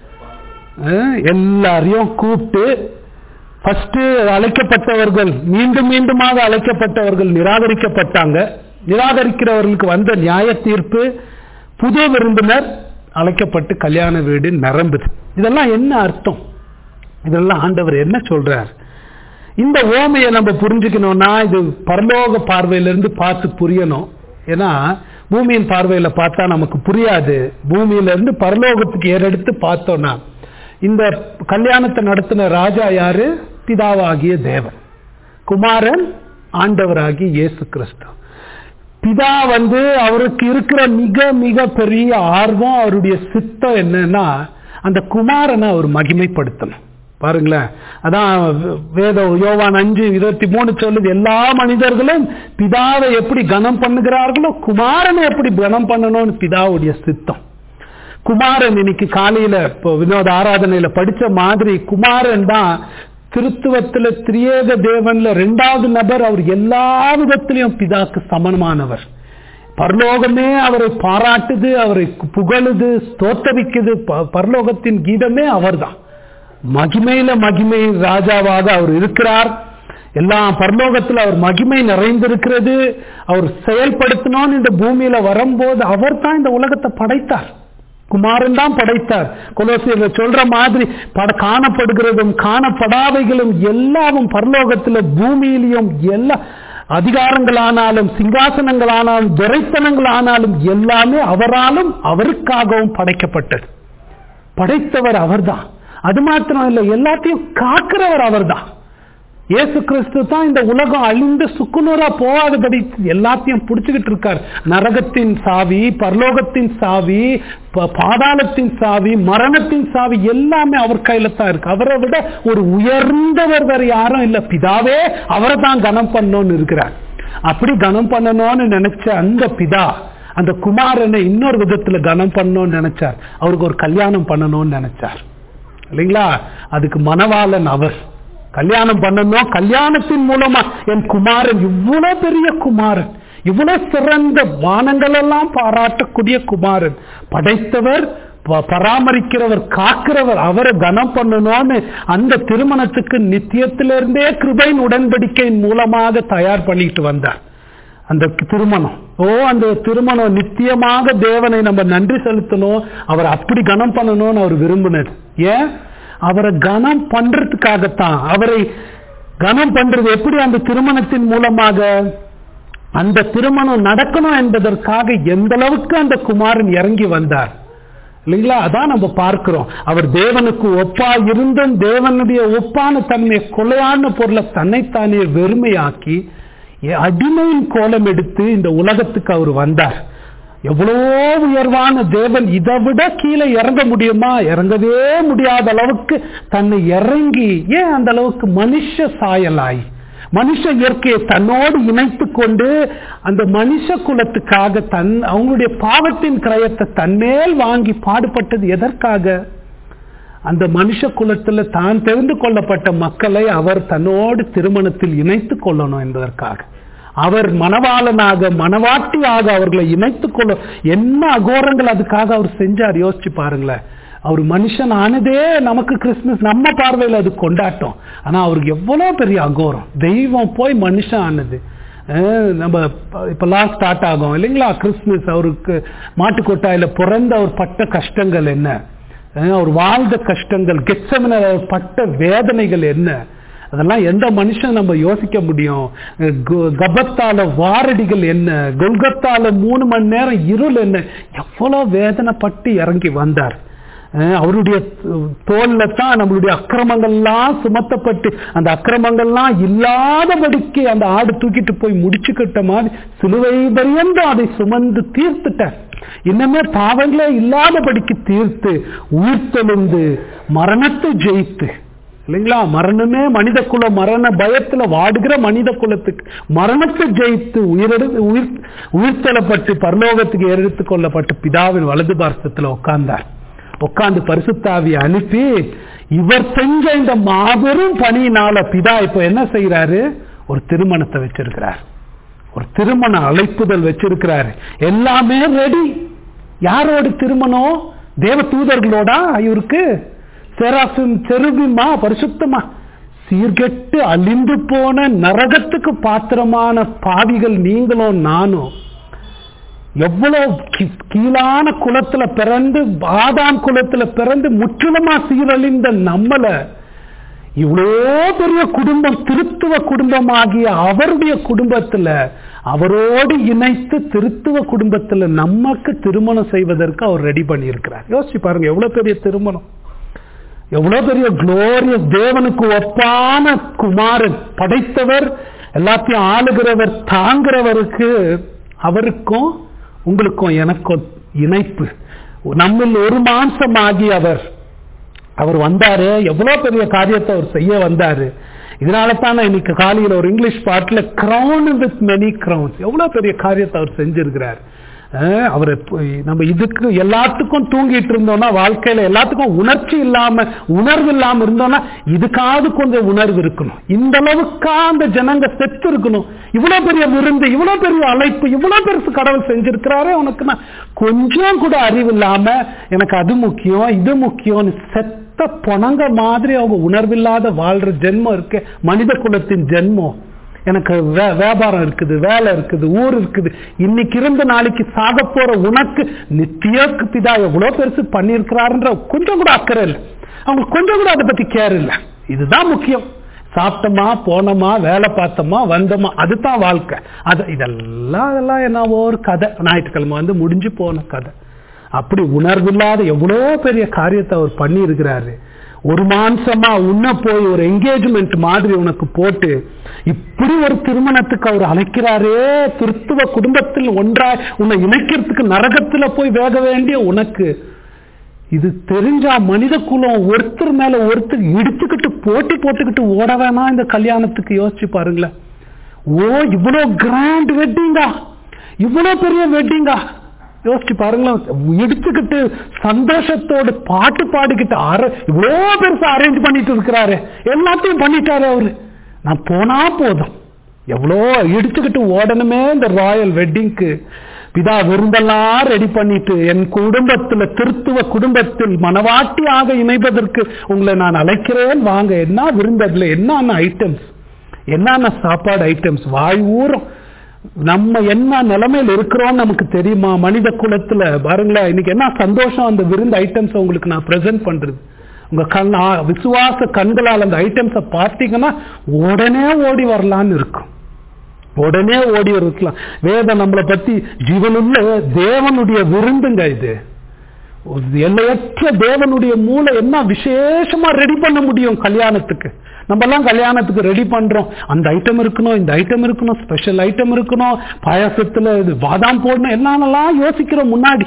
அஹ் எல்லாரையும் கூப்பிட்டு ஃபர்ஸ்ட் அழைக்கப்பட்டவர்கள் மீண்டும் மீண்டுமாக அழைக்கப்பட்டவர்கள் நிராகரிக்கப்பட்டாங்க நிராகரிக்கிறவர்களுக்கு வந்த நியாய தீர்ப்பு புது விருந்தினர் அழைக்கப்பட்டு கல்யாண வீடு நிரம்புது இதெல்லாம் என்ன அர்த்தம் இதெல்லாம் ஆண்டவர் என்ன சொல்றார் இந்த ஓமையை நம்ம புரிஞ்சுக்கணும்னா இது பரலோக பார்வையிலிருந்து பார்த்து புரியணும் ஏன்னா பூமியின் பார்வையில பார்த்தா நமக்கு புரியாது பூமியில இருந்து பரலோகத்துக்கு ஏறெடுத்து பார்த்தோம்னா இந்த கல்யாணத்தை நடத்தின ராஜா யாரு பிதாவாகிய தேவன் குமாரன் ஆண்டவராகிய இயேசு கிறிஸ்து பிதா வந்து அவருக்கு இருக்கிற மிக மிக பெரிய ஆர்வம் அவருடைய சித்தம் என்னன்னா அந்த குமாரனை அவர் மகிமைப்படுத்தணும் பாருங்களேன் அதான் வேதம் யோவான் அஞ்சு இருபத்தி மூணு சொல்லுது எல்லா மனிதர்களும் பிதாவை எப்படி கனம் பண்ணுகிறார்களோ குமாரனை எப்படி கனம் பண்ணணும்னு பிதாவுடைய சித்தம் குமாரன் இன்னைக்கு காலையில இப்போ வினோத ஆராதனையில படிச்ச மாதிரி குமாரன் தான் திருத்துவத்துல திரியேக தேவன்ல ரெண்டாவது நபர் அவர் எல்லா விதத்திலையும் பிதாக்கு சமமானவர் பரலோகமே அவரை பாராட்டுது அவரை புகழுது ஸ்தோத்தரிக்குது ப- பரலோகத்தின் கீதமே அவர்தான் மகிமையில மகிமை ராஜாவாக அவர் இருக்கிறார் எல்லா பரலோகத்தில் அவர் மகிமை நிறைந்திருக்கிறது அவர் செயல்படுத்தணும்னு இந்த பூமியில வரும்போது அவர் தான் இந்த உலகத்தை படைத்தார் குமாரன் தான் படைத்தார் கொலோசியர்ல சொல்ற மாதிரி பட காணப்படுகிறதும் காணப்படாதைகளும் எல்லாவும் பரலோகத்துல பூமியிலையும் எல்லா அதிகாரங்களானாலும் சிங்காசனங்களானாலும் துரைத்தனங்களானாலும் எல்லாமே அவராலும் அவருக்காகவும் படைக்கப்பட்டது படைத்தவர் அவர்தான் அது மாத்திரம் இல்லை எல்லாத்தையும் காக்கிறவர் அவர்தான் இயேசு கிறிஸ்து தான் இந்த உலகம் அழிந்து சுக்குநூறா போகாதபடி எல்லாத்தையும் பிடிச்சுக்கிட்டு இருக்கார் நரகத்தின் சாவி பரலோகத்தின் சாவி ப- பாதாளத்தின் சாவி மரணத்தின் சாவி எல்லாமே அவர் கையில தான் இருக்கு அவரை விட ஒரு உயர்ந்தவர் வேற யாரும் இல்ல பிதாவே அவரை தான் கனம் பண்ணணும்னு இருக்கிறார் அப்படி கனம் பண்ணணும்னு நினைச்ச அந்த பிதா அந்த குமாரனை இன்னொரு விதத்துல கனம் பண்ணணும்னு நினைச்சார் அவருக்கு ஒரு கல்யாணம் பண்ணணும்னு நினைச்சார் இல்லைங்களா அதுக்கு மணவாளன் அவர் கல்யாணம் பண்ணணும் கல்யாணத்தின் மூலமா என் குமாரன் இவ்வளவு பெரிய குமாரன் இவ்வளவு சிறந்த வானங்கள் எல்லாம் பாராட்டக்கூடிய குமாரன் படைத்தவர் ப- பராமரிக்கிறவர் காக்கிறவர் அவரை கனம் பண்ணணும்னு அந்த திருமணத்துக்கு நித்தியத்திலிருந்தே கிருபையின் உடன்படிக்கையின் மூலமாக தயார் பண்ணிட்டு வந்தார் அந்த திருமணம் ஓ அந்த திருமணம் நித்தியமாக தேவனை நம்ம நன்றி செலுத்தணும் அவர் அப்படி கனம் பண்ணணும்னு அவர் விரும்பினார் ஏன் அவரை கனம் பண்றதுக்காகத்தான் அவரை கனம் பண்றது எப்படி அந்த திருமணத்தின் மூலமாக அந்த திருமணம் நடக்கணும் என்பதற்காக எந்த அளவுக்கு அந்த குமாரன் இறங்கி வந்தார் இல்லைங்களா அதான் நம்ம பார்க்கிறோம் அவர் தேவனுக்கு ஒப்பா இருந்தும் தேவனுடைய ஒப்பான தன்மையை கொலையான பொருளை தன்னைத்தானே வெறுமையாக்கி எ- அடிமையின் கோலம் எடுத்து இந்த உலகத்துக்கு அவர் வந்தார் எவ்வளவோ உயர்வான தேவன் இதை விட கீழே இறங்க முடியுமா இறங்கவே முடியாத அளவுக்கு தன்னை இறங்கி ஏன் அந்த அளவுக்கு மனுஷ சாயலாய் மனுஷ இயற்கையை தன்னோடு இணைத்து கொண்டு அந்த மனுஷ குலத்துக்காக தன் அவங்களுடைய பாவத்தின் கிரயத்தை தன்மேல் வாங்கி பாடுபட்டது எதற்காக அந்த மனுஷ குலத்துல தான் தெரிந்து கொள்ளப்பட்ட மக்களை அவர் தன்னோடு திருமணத்தில் இணைத்து கொள்ளணும் என்பதற்காக அவர் மணவாளனாக மணவாட்டியாக அவர்களை இணைத்துக் கொள்ள என்ன அகோரங்கள் அதுக்காக அவர் செஞ்சார் யோசிச்சு பாருங்களேன் அவர் மனுஷன் ஆனதே நமக்கு கிறிஸ்துமஸ் நம்ம பார்வையில் அது கொண்டாட்டம் ஆனா அவருக்கு எவ்வளவு பெரிய அகோரம் தெய்வம் போய் மனுஷன் ஆனது அஹ் நம்ம இப்பெல்லாம் ஸ்டார்ட் ஆகும் இல்லைங்களா கிறிஸ்துமஸ் அவருக்கு மாட்டுக்கொட்டாயில பிறந்த அவர் பட்ட கஷ்டங்கள் என்ன அஹ் அவர் வாழ்ந்த கஷ்டங்கள் கெச்சமன அவர் பட்ட வேதனைகள் என்ன அதெல்லாம் எந்த மனுஷன் நம்ம யோசிக்க முடியும் அஹ் கு- கபத்தால வாரடிகள் என்ன கொல்கத்தால மூணு மணி நேரம் இருள் என்ன எவ்வளவு வேதனைப்பட்டு இறங்கி வந்தார் அஹ் அவருடைய தோல்ல தான் நம்மளுடைய அக்கிரமங்கள்லாம் சுமத்தப்பட்டு அந்த அக்கிரமங்கள்லாம் இல்லாதபடிக்கு அந்த ஆடு தூக்கிட்டு போய் முடிச்சுக்கிட்ட மாதிரி சிலுவை பரியந்தம் அதை சுமந்து தீர்த்துட்டார் இன்னமே பாவங்களே இல்லாதபடிக்கு தீர்த்து உயிர்த்தெழுந்து மரணத்தை ஜெயித்து இல்லைங்களா மரணமே மனித குல மரண பயத்துல வாடுகிற மனித குலத்துக்கு மரணத்தை ஜெயித்து உயிரெடு உயிர் உயிர்த்தெழப்பட்டு பரலோகத்துக்கு எடுத்துக் கொள்ளப்பட்டு பிதாவின் வலது பார்சத்துல உட்கார்ந்தார் உட்கார்ந்து பரிசுத்தாவியை அனுப்பி இவர் செஞ்ச இந்த மாபெரும் பணியினால பிதா இப்ப என்ன செய்யறாரு ஒரு திருமணத்தை வச்சிருக்கிறார் ஒரு திருமண அழைப்புதல் வச்சிருக்கிறாரு எல்லாமே ரெடி யாரோட திருமணம் தேவ தூதர்களோடா இவருக்கு செராஃபிம் செருபிமா பரிசுத்தமா சீர்கெட்டு அழிந்து போன நரகத்துக்கு பாத்திரமான பாவிகள் நீங்களும் நானும் எவ்வளவு கீ- கீழான குலத்துல பிறந்து ஆதாம் குலத்துல பிறந்து முற்றிலுமா சீரழிந்த நம்மள இவ்வளோ பெரிய குடும்பம் திருத்துவ குடும்பமாகிய அவருடைய குடும்பத்துல அவரோடு இணைத்து திருத்துவ குடும்பத்துல நமக்கு திருமணம் செய்வதற்கு அவர் ரெடி பண்ணி இருக்கிறார் யோசிச்சு பாருங்க எவ்வளவு பெரிய திருமணம் எவ்வளவு பெரிய குளோரியஸ் தேவனுக்கு ஒப்பான குமாரன் படைத்தவர் எல்லாத்தையும் ஆளுகிறவர் தாங்கிறவருக்கு அவருக்கும் உங்களுக்கும் எனக்கும் இணைப்பு நம்மில் ஒரு மாம்சமாகி அவர் அவர் வந்தாரு எவ்வளவு பெரிய காரியத்தை அவர் செய்ய வந்தாரு இதனால தான் நான் இன்னைக்கு காலையில ஒரு இங்கிலீஷ் பாட்டுல கிரவுன் வித் மெனி கிரவுன்ஸ் எவ்வளவு பெரிய காரியத்தை அவர் செஞ்சிருக்கிறார் அஹ் அவர் போய் நம்ம இதுக்கு எல்லாத்துக்கும் தூங்கிட்டு இருந்தோம்னா வாழ்க்கையில எல்லாத்துக்கும் உணர்ச்சி இல்லாம உணர்வு இல்லாம இருந்தோம்னா இதுக்காவது கொஞ்சம் உணர்வு இருக்கணும் இந்த அளவுக்கா அந்த ஜனங்க செத்து இருக்கணும் இவ்வளவு பெரிய விருந்து இவ்வளவு பெரிய அழைப்பு இவ்வளவு பெருசு கடவுள் செஞ்சிருக்கிறாரே உனக்கு நான் கொஞ்சம் கூட அறிவு இல்லாம எனக்கு அது முக்கியம் இது முக்கியம் செத்த பொணங்க மாதிரி அவங்க உணர்வில்லாத வாழ்ற ஜென்மம் இருக்கு மனித குலத்தின் ஜென்மம் எனக்கு வே- வியாபாரம் இருக்குது வேலை இருக்குது ஊர் இருக்குது இன்னைக்கு இருந்த நாளைக்கு சாக போற உனக்கு நித்திய பிதா எவ்வளவு பெருசு பண்ணியிருக்கிறாருன்ற கொஞ்சம் கூட அக்கறை இல்லை அவங்க கொஞ்சம் கூட அதை பத்தி கேர் இல்லை இதுதான் முக்கியம் சாப்பிட்டோமா போனோமா வேலை பார்த்தோமா வந்தோமா அதுதான் வாழ்க்கை அது இதெல்லாம் அதெல்லாம் என்னவோ ஒரு கதை ஞாயிற்றுக்கிழமை வந்து முடிஞ்சு போன கதை அப்படி உணர்வில்லாத எவ்வளோ பெரிய காரியத்தை அவர் பண்ணி இருக்கிறாரு ஒரு மாம்சமா உன்ன போய் ஒரு என்கேஜ்மெண்ட் மாதிரி உனக்கு போட்டு இப்படி ஒரு திருமணத்துக்கு அவர் அழைக்கிறாரே கிறிஸ்துவ குடும்பத்தில் ஒன்றாய் உன்னை இணைக்கிறதுக்கு நரகத்துல போய் வேக வேண்டிய உனக்கு இது தெரிஞ்சா மனித குலம் ஒருத்தர் மேல ஒருத்தர் இடிச்சுக்கிட்டு போட்டி போட்டுக்கிட்டு ஓட வேணாம் இந்த கல்யாணத்துக்கு யோசிச்சு பாருங்களேன் ஓ இவ்வளவு கிராண்ட் வெட்டிங்கா இவ்வளவு பெரிய வெட்டிங்கா யோசிச்சு பாருங்களேன் இடிச்சுக்கிட்டு சந்தோஷத்தோடு பாட்டு பாடிக்கிட்டு அர இவ்வளோ பெருசா அரேஞ்ச் பண்ணிட்டு இருக்கிறாரு எல்லாத்தையும் பண்ணிட்டாரு அவரு நான் போனா போதும் எவ்வளோ இடிச்சுக்கிட்டு ஓடணுமே இந்த ராயல் வெட்டிங்க்கு பிதா விருந்தெல்லாம் ரெடி பண்ணிட்டு என் குடும்பத்துல திருத்துவ குடும்பத்தில் மனவாட்டியாக இணைப்பதற்கு உங்களை நான் அழைக்கிறேன் வாங்க என்ன விருந்ததுல என்னென்ன ஐட்டம்ஸ் என்னென்ன சாப்பாடு ஐட்டம்ஸ் வாய் ஊறும் நம்ம என்ன நிலைமையில இருக்கிறோம் நமக்கு தெரியுமா மனித குலத்துல பாருங்களேன் இன்னைக்கு என்ன சந்தோஷம் அந்த விருந்து ஐட்டம்ஸ் உங்களுக்கு நான் பிரசன்ட் பண்றது உங்க கண் ஆ, விசுவாச கண்களால் அந்த ஐட்டம்ஸை பார்த்தீங்கன்னா உடனே ஓடி வரலான்னு இருக்கும் உடனே ஓடி இருக்கலாம் வேதம் நம்மளை பத்தி ஜீவனுள்ள தேவனுடைய விருந்துங்க இது ஒரு எல்லையற்ற தேவனுடைய மூளை என்ன விசேஷமா ரெடி பண்ண முடியும் கல்யாணத்துக்கு நம்ம எல்லாம் கல்யாணத்துக்கு ரெடி பண்றோம் அந்த ஐட்டம் இருக்கணும் இந்த ஐட்டம் இருக்கணும் ஸ்பெஷல் ஐட்டம் இருக்கணும் பாயாசத்துல இது பாதாம் போடணும் என்னென்னலாம் யோசிக்கிறோம் முன்னாடி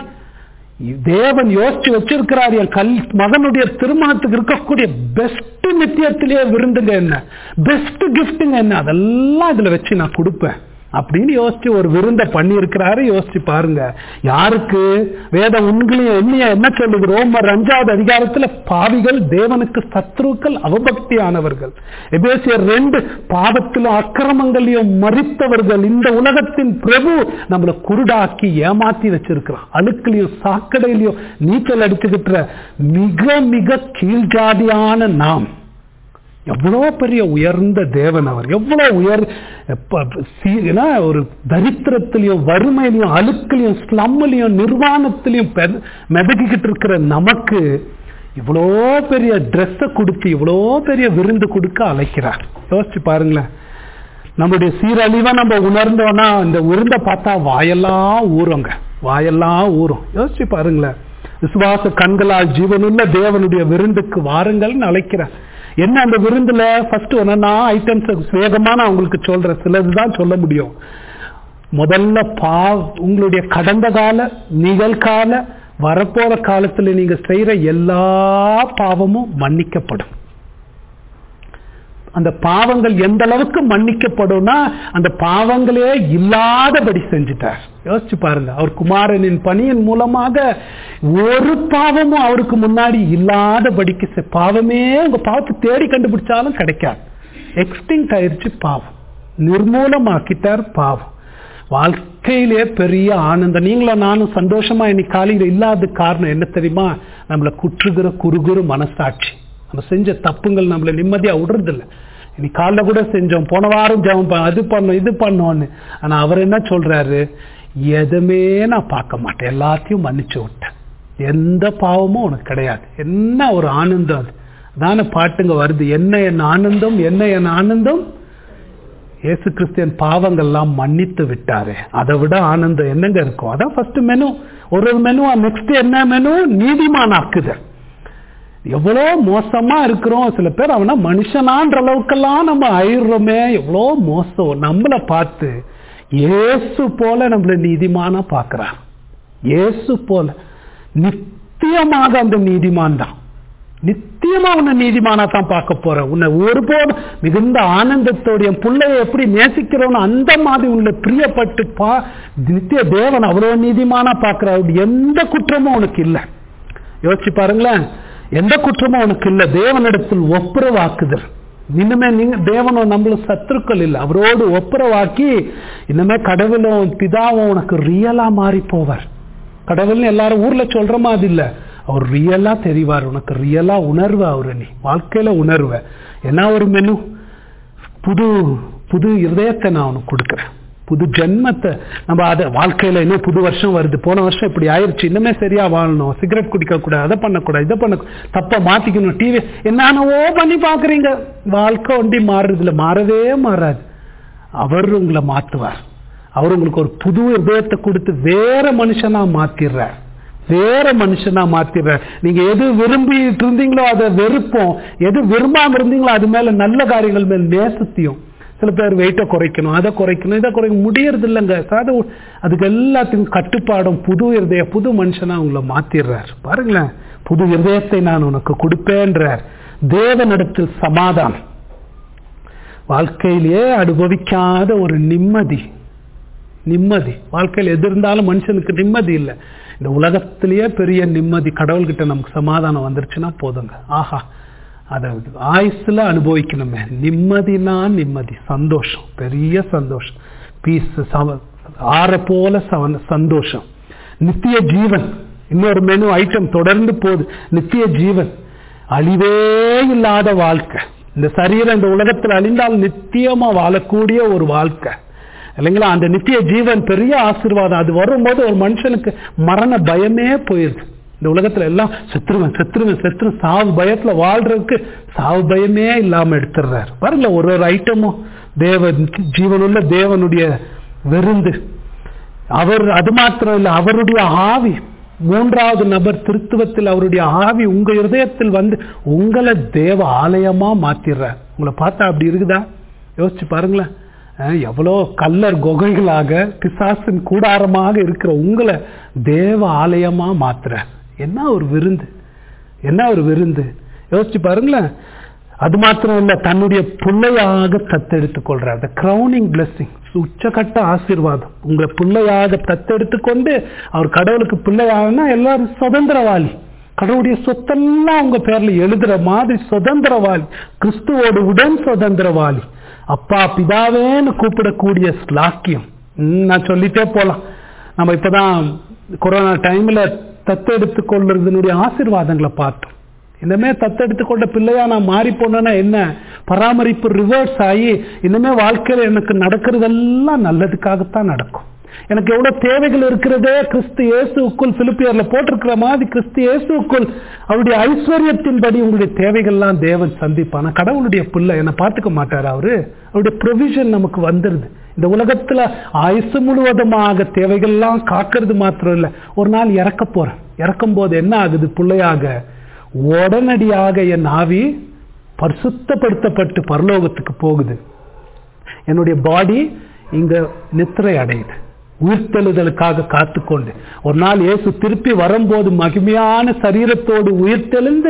தேவன் யோசிச்சு வச்சிருக்கிறார் என் கல் மகனுடைய திருமணத்துக்கு இருக்கக்கூடிய பெஸ்ட் நித்தியத்திலேயே விருந்துங்க என்ன பெஸ்ட் கிஃப்ட்டுங்க என்ன அதெல்லாம் இதுல வச்சு நான் கொடுப்பேன் அப்படின்னு யோசிச்சு ஒரு விருந்தை பண்ணி இருக்கிறாரு யோசிச்சு பாருங்க யாருக்கு வேதம் உண்களையும் என்னைய என்ன சொல்லுது ரோமர் அஞ்சாவது அதிகாரத்துல பாவிகள் தேவனுக்கு சத்ருக்கள் அவபக்தியானவர்கள் எபேசியர் ரெண்டு பாவத்திலும் அக்கிரமங்களையும் மறித்தவர்கள் இந்த உலகத்தின் பிரபு நம்மளை குருடாக்கி ஏமாத்தி வச்சிருக்கிறான் அழுக்குலையும் சாக்கடையிலையும் நீச்சல் அடிச்சுக்கிட்ட மிக மிக கீழ்ஜாதியான நாம் எவ்வளோ பெரிய உயர்ந்த தேவன் அவர் எவ்வளோ உயர் எப்ப- சீ- என்ன, ஒரு தரித்திரத்திலையும் வறுமையிலையும் அழுக்கிலையும் ஸ்லம்மிலையும் நிர்வாணத்திலையும் பெத- மிதக்கிக்கிட்டு இருக்கிற நமக்கு இவ்வளோ பெரிய ட்ரெஸ்ஸை கொடுத்து இவ்வளோ பெரிய விருந்து கொடுக்க அழைக்கிறார் யோசிச்சு பாருங்களேன் நம்முடைய சீரழிவை நம்ம உணர்ந்தோம்னா இந்த விருந்தை பார்த்தா வாயெல்லாம் ஊறுங்க வாயெல்லாம் ஊறும் யோசிச்சு பாருங்களேன் விசுவாச கண்களால் ஜீவனுள்ள தேவனுடைய விருந்துக்கு வாருங்கள்னு அழைக்கிறார் என்ன அந்த விருந்துல ஃபர்ஸ்ட் ஒன்னா ஐட்டம்ஸ் வேகமா நான் உங்களுக்கு சொல்றேன் சிலதுதான் சொல்ல முடியும் முதல்ல பா உங்களுடைய கடந்த கால நிகழ்கால வரப்போற காலத்துல நீங்க செய்யற எல்லா பாவமும் மன்னிக்கப்படும் அந்த பாவங்கள் எந்த அளவுக்கு மன்னிக்கப்படும்னா அந்த பாவங்களே இல்லாதபடி செஞ்சுட்டார் யோசிச்சு பாருங்க அவர் குமாரனின் பணியின் மூலமாக ஒரு பாவமும் அவருக்கு முன்னாடி இல்லாதபடிக்கு செ- பாவமே உங்க பாவத்தை தேடி கண்டுபிடிச்சாலும் கிடைக்காது எக்ஸ்டிங்க் ஆயிருச்சு பாவம் நிர்மூலமாக்கிட்டார் பாவம் வாழ்க்கையிலே பெரிய ஆனந்தம் நீங்களும் நானும் சந்தோஷமா இன்னைக்கு காலையில இல்லாத காரணம் என்ன தெரியுமா நம்மளை குற்றுகிற குறுகுறு மனசாட்சி நம்ம செஞ்ச தப்புங்கள் நம்மள நிம்மதியா விடுறதில்ல இன்னைக்கு காலைல கூட செஞ்சோம் போன வாரம் ஜெபம் பண்ண- அது பண்ணோம் இது பண்ணோன்னு ஆனா அவர் என்ன சொல்றாரு எதுவுமே நான் பார்க்க மாட்டேன் எல்லாத்தையும் மன்னிச்சு விட்டேன் எந்த பாவமும் உனக்கு கிடையாது என்ன ஒரு ஆனந்தம் அது தானே பாட்டுங்க வருது என்ன என் ஆனந்தம் என்ன என் ஆனந்தம் இயேசு கிறிஸ்தியன் பாவங்கள்லாம் மன்னித்து விட்டாரு அதை விட ஆனந்தம் என்னங்க இருக்கும் அதான் ஃபர்ஸ்ட் மெனு ஒரு மெனு நெக்ஸ்ட் என்ன மெனு நீதிமானாக்குதல் எவ்வளோ மோசமா இருக்கிறோம் சில பேர் அவனா மனுஷனான்ற அளவுக்கெல்லாம் நம்ம ஆயிடுறோமே எவ்வளோ மோசம் நம்மளை பார்த்து இயேசு போல நம்மள நீதிமானா பார்க்கிறார் இயேசு போல நித்தியமாக அந்த நீதிமான் தான் நித்தியமா உன்னை நீதிமானா தான் பார்க்க போற உன்னை ஒருபோதும் மிகுந்த ஆனந்தத்தோட என் பிள்ளைய எப்படி நேசிக்கிறவனோ அந்த மாதிரி உன்னை பிரியப்பட்டு பா நித்திய தேவன் அவ்வளவு நீதிமானா பார்க்கிறார் எந்த குற்றமும் உனக்கு இல்லை யோசிச்சு பாருங்களேன் எந்த குற்றமும் உனக்கு இல்லை தேவனிடத்தில் ஒப்புரவாக்குதல் இனிமே நீங்க தேவனும் நம்மளும் சத்துருக்கள் இல்லை அவரோடு ஒப்புரவாக்கி இனிமே கடவுளும் பிதாவும் உனக்கு ரியலா மாறி போவார் கடவுள்னு எல்லாரும் ஊர்ல சொல்ற மாதிரி இல்ல அவர் ரியலா தெரிவார் உனக்கு ரியலா உணர்வ அவரு நீ வாழ்க்கையில உணர்வ என்ன ஒரு மெனு புது புது இதயத்தை நான் உனக்கு கொடுக்குறேன் புது ஜென்மத்தை நம்ம அதை வாழ்க்கையில இன்னும் புது வருஷம் வருது போன வருஷம் இப்படி ஆயிருச்சு இன்னுமே சரியா வாழணும் சிகரெட் குடிக்க கூடாது அதை பண்ணக்கூடாது இதை பண்ண தப்ப மாத்திக்கணும் டிவி என்னென்னவோ பண்ணி பாக்குறீங்க வாழ்க்கை ஒண்டி மாறுறது இல்ல மாறவே மாறாது அவர் உங்களை மாத்துவார் அவர் உங்களுக்கு ஒரு புது இதயத்தை கொடுத்து வேற மனுஷனா மாத்திடுறார் வேற மனுஷனா மாத்திடுறார் நீங்க எது விரும்பிட்டு இருந்தீங்களோ அதை வெறுப்போம் எது விரும்பாம இருந்தீங்களோ அது மேல நல்ல காரியங்கள் மேல நேசத்தையும் சில பேர் வெயிட்டை குறைக்கணும் அதை குறைக்கணும் இதை குறைக்க முடியறது இல்லைங்க சாத அதுக்கு எல்லாத்துக்கும் கட்டுப்பாடும் புது இருதய புது மனுஷனா உங்களை மாத்திடுறார் பாருங்களேன் புது இருதயத்தை நான் உனக்கு கொடுப்பேன்றார் தேவனிடத்தில் சமாதானம் வாழ்க்கையிலேயே அனுபவிக்காத ஒரு நிம்மதி நிம்மதி வாழ்க்கையில் எது இருந்தாலும் மனுஷனுக்கு நிம்மதி இல்லை இந்த உலகத்திலேயே பெரிய நிம்மதி கடவுள்கிட்ட நமக்கு சமாதானம் வந்துருச்சுன்னா போதுங்க ஆஹா அதை ஆயுசுல அனுபவிக்கணுமே நிம்மதினா நிம்மதி சந்தோஷம் பெரிய சந்தோஷம் பீஸ் ஆற போல சவ- சந்தோஷம் நித்திய ஜீவன் இன்னொரு மெனு ஐட்டம் தொடர்ந்து போகுது நித்திய ஜீவன் அழிவே இல்லாத வாழ்க்கை இந்த சரீரம் இந்த உலகத்தில் அழிந்தால் நித்தியமா வாழக்கூடிய ஒரு வாழ்க்கை இல்லைங்களா அந்த நித்திய ஜீவன் பெரிய ஆசீர்வாதம் அது வரும்போது ஒரு மனுஷனுக்கு மரண பயமே போயிருது இந்த உலகத்துல எல்லாம் செத்துருவன் செத்துருவன் செத்துரு சாவு பயத்துல வாழ்றதுக்கு சாவு பயமே இல்லாம எடுத்துடுறாரு பாருங்க ஒரு ஒரு ஐட்டமும் தேவ ஜீவனுள்ள தேவனுடைய விருந்து அவர் அது மாத்திரம் இல்ல அவருடைய ஆவி மூன்றாவது நபர் திருத்துவத்தில் அவருடைய ஆவி உங்க இருதயத்தில் வந்து உங்களை தேவ ஆலயமா மாத்திடுறார் உங்களை பார்த்தா அப்படி இருக்குதா யோசிச்சு பாருங்களேன் அஹ் எவ்வளோ கல்லர் குகைகளாக பிசாசின் கூடாரமாக இருக்கிற உங்களை தேவ ஆலயமா மாத்துறார் என்ன ஒரு விருந்து என்ன ஒரு விருந்து யோசிச்சு பாருங்களேன் அது மாத்திரம் இல்ல தன்னுடைய பிள்ளையாக தத்தெடுத்துக் கொள்றார் the crowning blessing உச்சகட்ட ஆசீர்வாதம் உங்களை பிள்ளையாக தத்தெடுத்து கொண்டு அவர் கடவுளுக்கு பிள்ளையாகனா எல்லாரும் சுதந்திரவாளி கடவுளுடைய சொத்தெல்லாம் உங்க பேர்ல எழுதுற மாதிரி சுதந்திரவாளி கிறிஸ்துவோடு உடன் சுதந்திரவாளி அப்பா பிதாவேன்னு கூப்பிடக்கூடிய ஸ்லாக்கியம் ம், நான் சொல்லிட்டே போலாம் நம்ம இப்பதான் கொரோனா டைம்ல தத்தெடுத்து கொள்றதுனுடைய ஆசீர்வாதங்களை பார்த்தோம் இனிமே தத்தெடுத்து கொண்ட பிள்ளையா நான் மாறி போனேன்னா என்ன பராமரிப்பு ரிவர்ஸ் ஆகி இனிமே வாழ்க்கையில எனக்கு நடக்கிறதெல்லாம் நல்லதுக்காகத்தான் நடக்கும் எனக்கு எவ்வளவு தேவைகள் இருக்கிறதே கிறிஸ்து இயேசுக்குள் பிலிப்பியர்ல போட்டிருக்கிற மாதிரி கிறிஸ்து இயேசுக்குள் அவருடைய ஐஸ்வர்யத்தின்படி உங்களுடைய தேவைகள்லாம் தேவன் சந்திப்பான கடவுளுடைய பிள்ளை என்னை பார்த்துக்க மாட்டார் அவரு அவருடைய ப்ரொவிஷன் நமக்கு வந்துருது இந்த உலகத்துல ஆயுசு முழுவதுமாக தேவைகள்லாம் காக்கிறது மாத்திரம் இல்ல ஒரு நாள் இறக்க போறேன் இறக்கும் போது என்ன ஆகுது பிள்ளையாக உடனடியாக என் ஆவி பரிசுத்தப்படுத்தப்பட்டு பரலோகத்துக்கு போகுது என்னுடைய பாடி இங்க நித்திரை அடையுது உயிர்த்தெழுதலுக்காக காத்துக்கொண்டு ஒரு நாள் இயேசு திருப்பி வரும்போது மகிமையான சரீரத்தோடு உயிர்த்தெழுந்து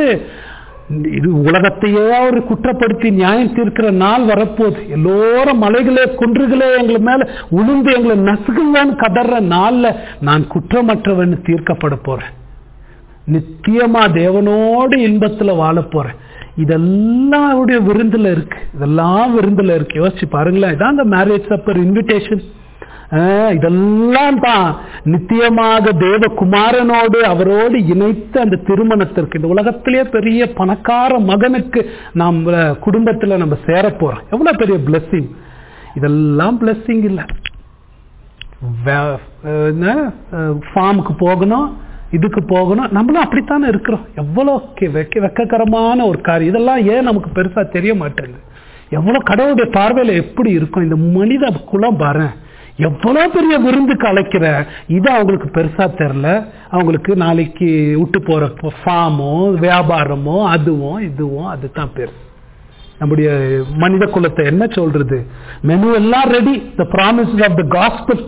இது உலகத்தையே அவர் குற்றப்படுத்தி நியாயம் தீர்க்கிற நாள் வரப்போகுது எல்லோரும் மலைகளே குன்றுகளே எங்களை மேல உளுந்து எங்களை நசுக்குங்கன்னு கதற நாள்ல நான் குற்றமற்றவன் தீர்க்கப்பட போறேன் நித்தியமா தேவனோடு இன்பத்துல வாழ போறேன் இதெல்லாம் அவருடைய விருந்துல இருக்கு இதெல்லாம் விருந்துல இருக்கு யோசிச்சு பாருங்களேன் இதான் அந்த மேரேஜ் சப்பர் இன்விடேஷன் இதெல்லாம் தான் நித்தியமாக தேவகுமாரனோடு அவரோடு இணைத்த அந்த திருமணத்திற்கு இந்த உலகத்திலேயே பெரிய பணக்கார மகனுக்கு நாம் குடும்பத்துல நம்ம சேர போறோம் எவ்வளவு பெரிய பிளஸ்ஸிங் இதெல்லாம் பிளஸ்ஸிங் இல்லை ஃபார்முக்கு போகணும் இதுக்கு போகணும் நம்மளும் அப்படித்தானே இருக்கிறோம் எவ்வளோ வெக்க வெக்ககரமான ஒரு காரியம் இதெல்லாம் ஏன் நமக்கு பெருசா தெரிய மாட்டேங்குது எவ்வளோ கடவுளுடைய பார்வையில எப்படி இருக்கும் இந்த மனித குலம் பாரு எவ்வளோ பெரிய விருந்துக்கு அழைக்கிற இது அவங்களுக்கு பெருசா தெரில அவங்களுக்கு நாளைக்கு விட்டு போற ஃபார்மோ வியாபாரமோ அதுவும் இதுவும் அதுதான் பெருசு நம்முடைய மனித குலத்தை என்ன சொல்றது மெனு எல்லாம் ready the promise of the gospel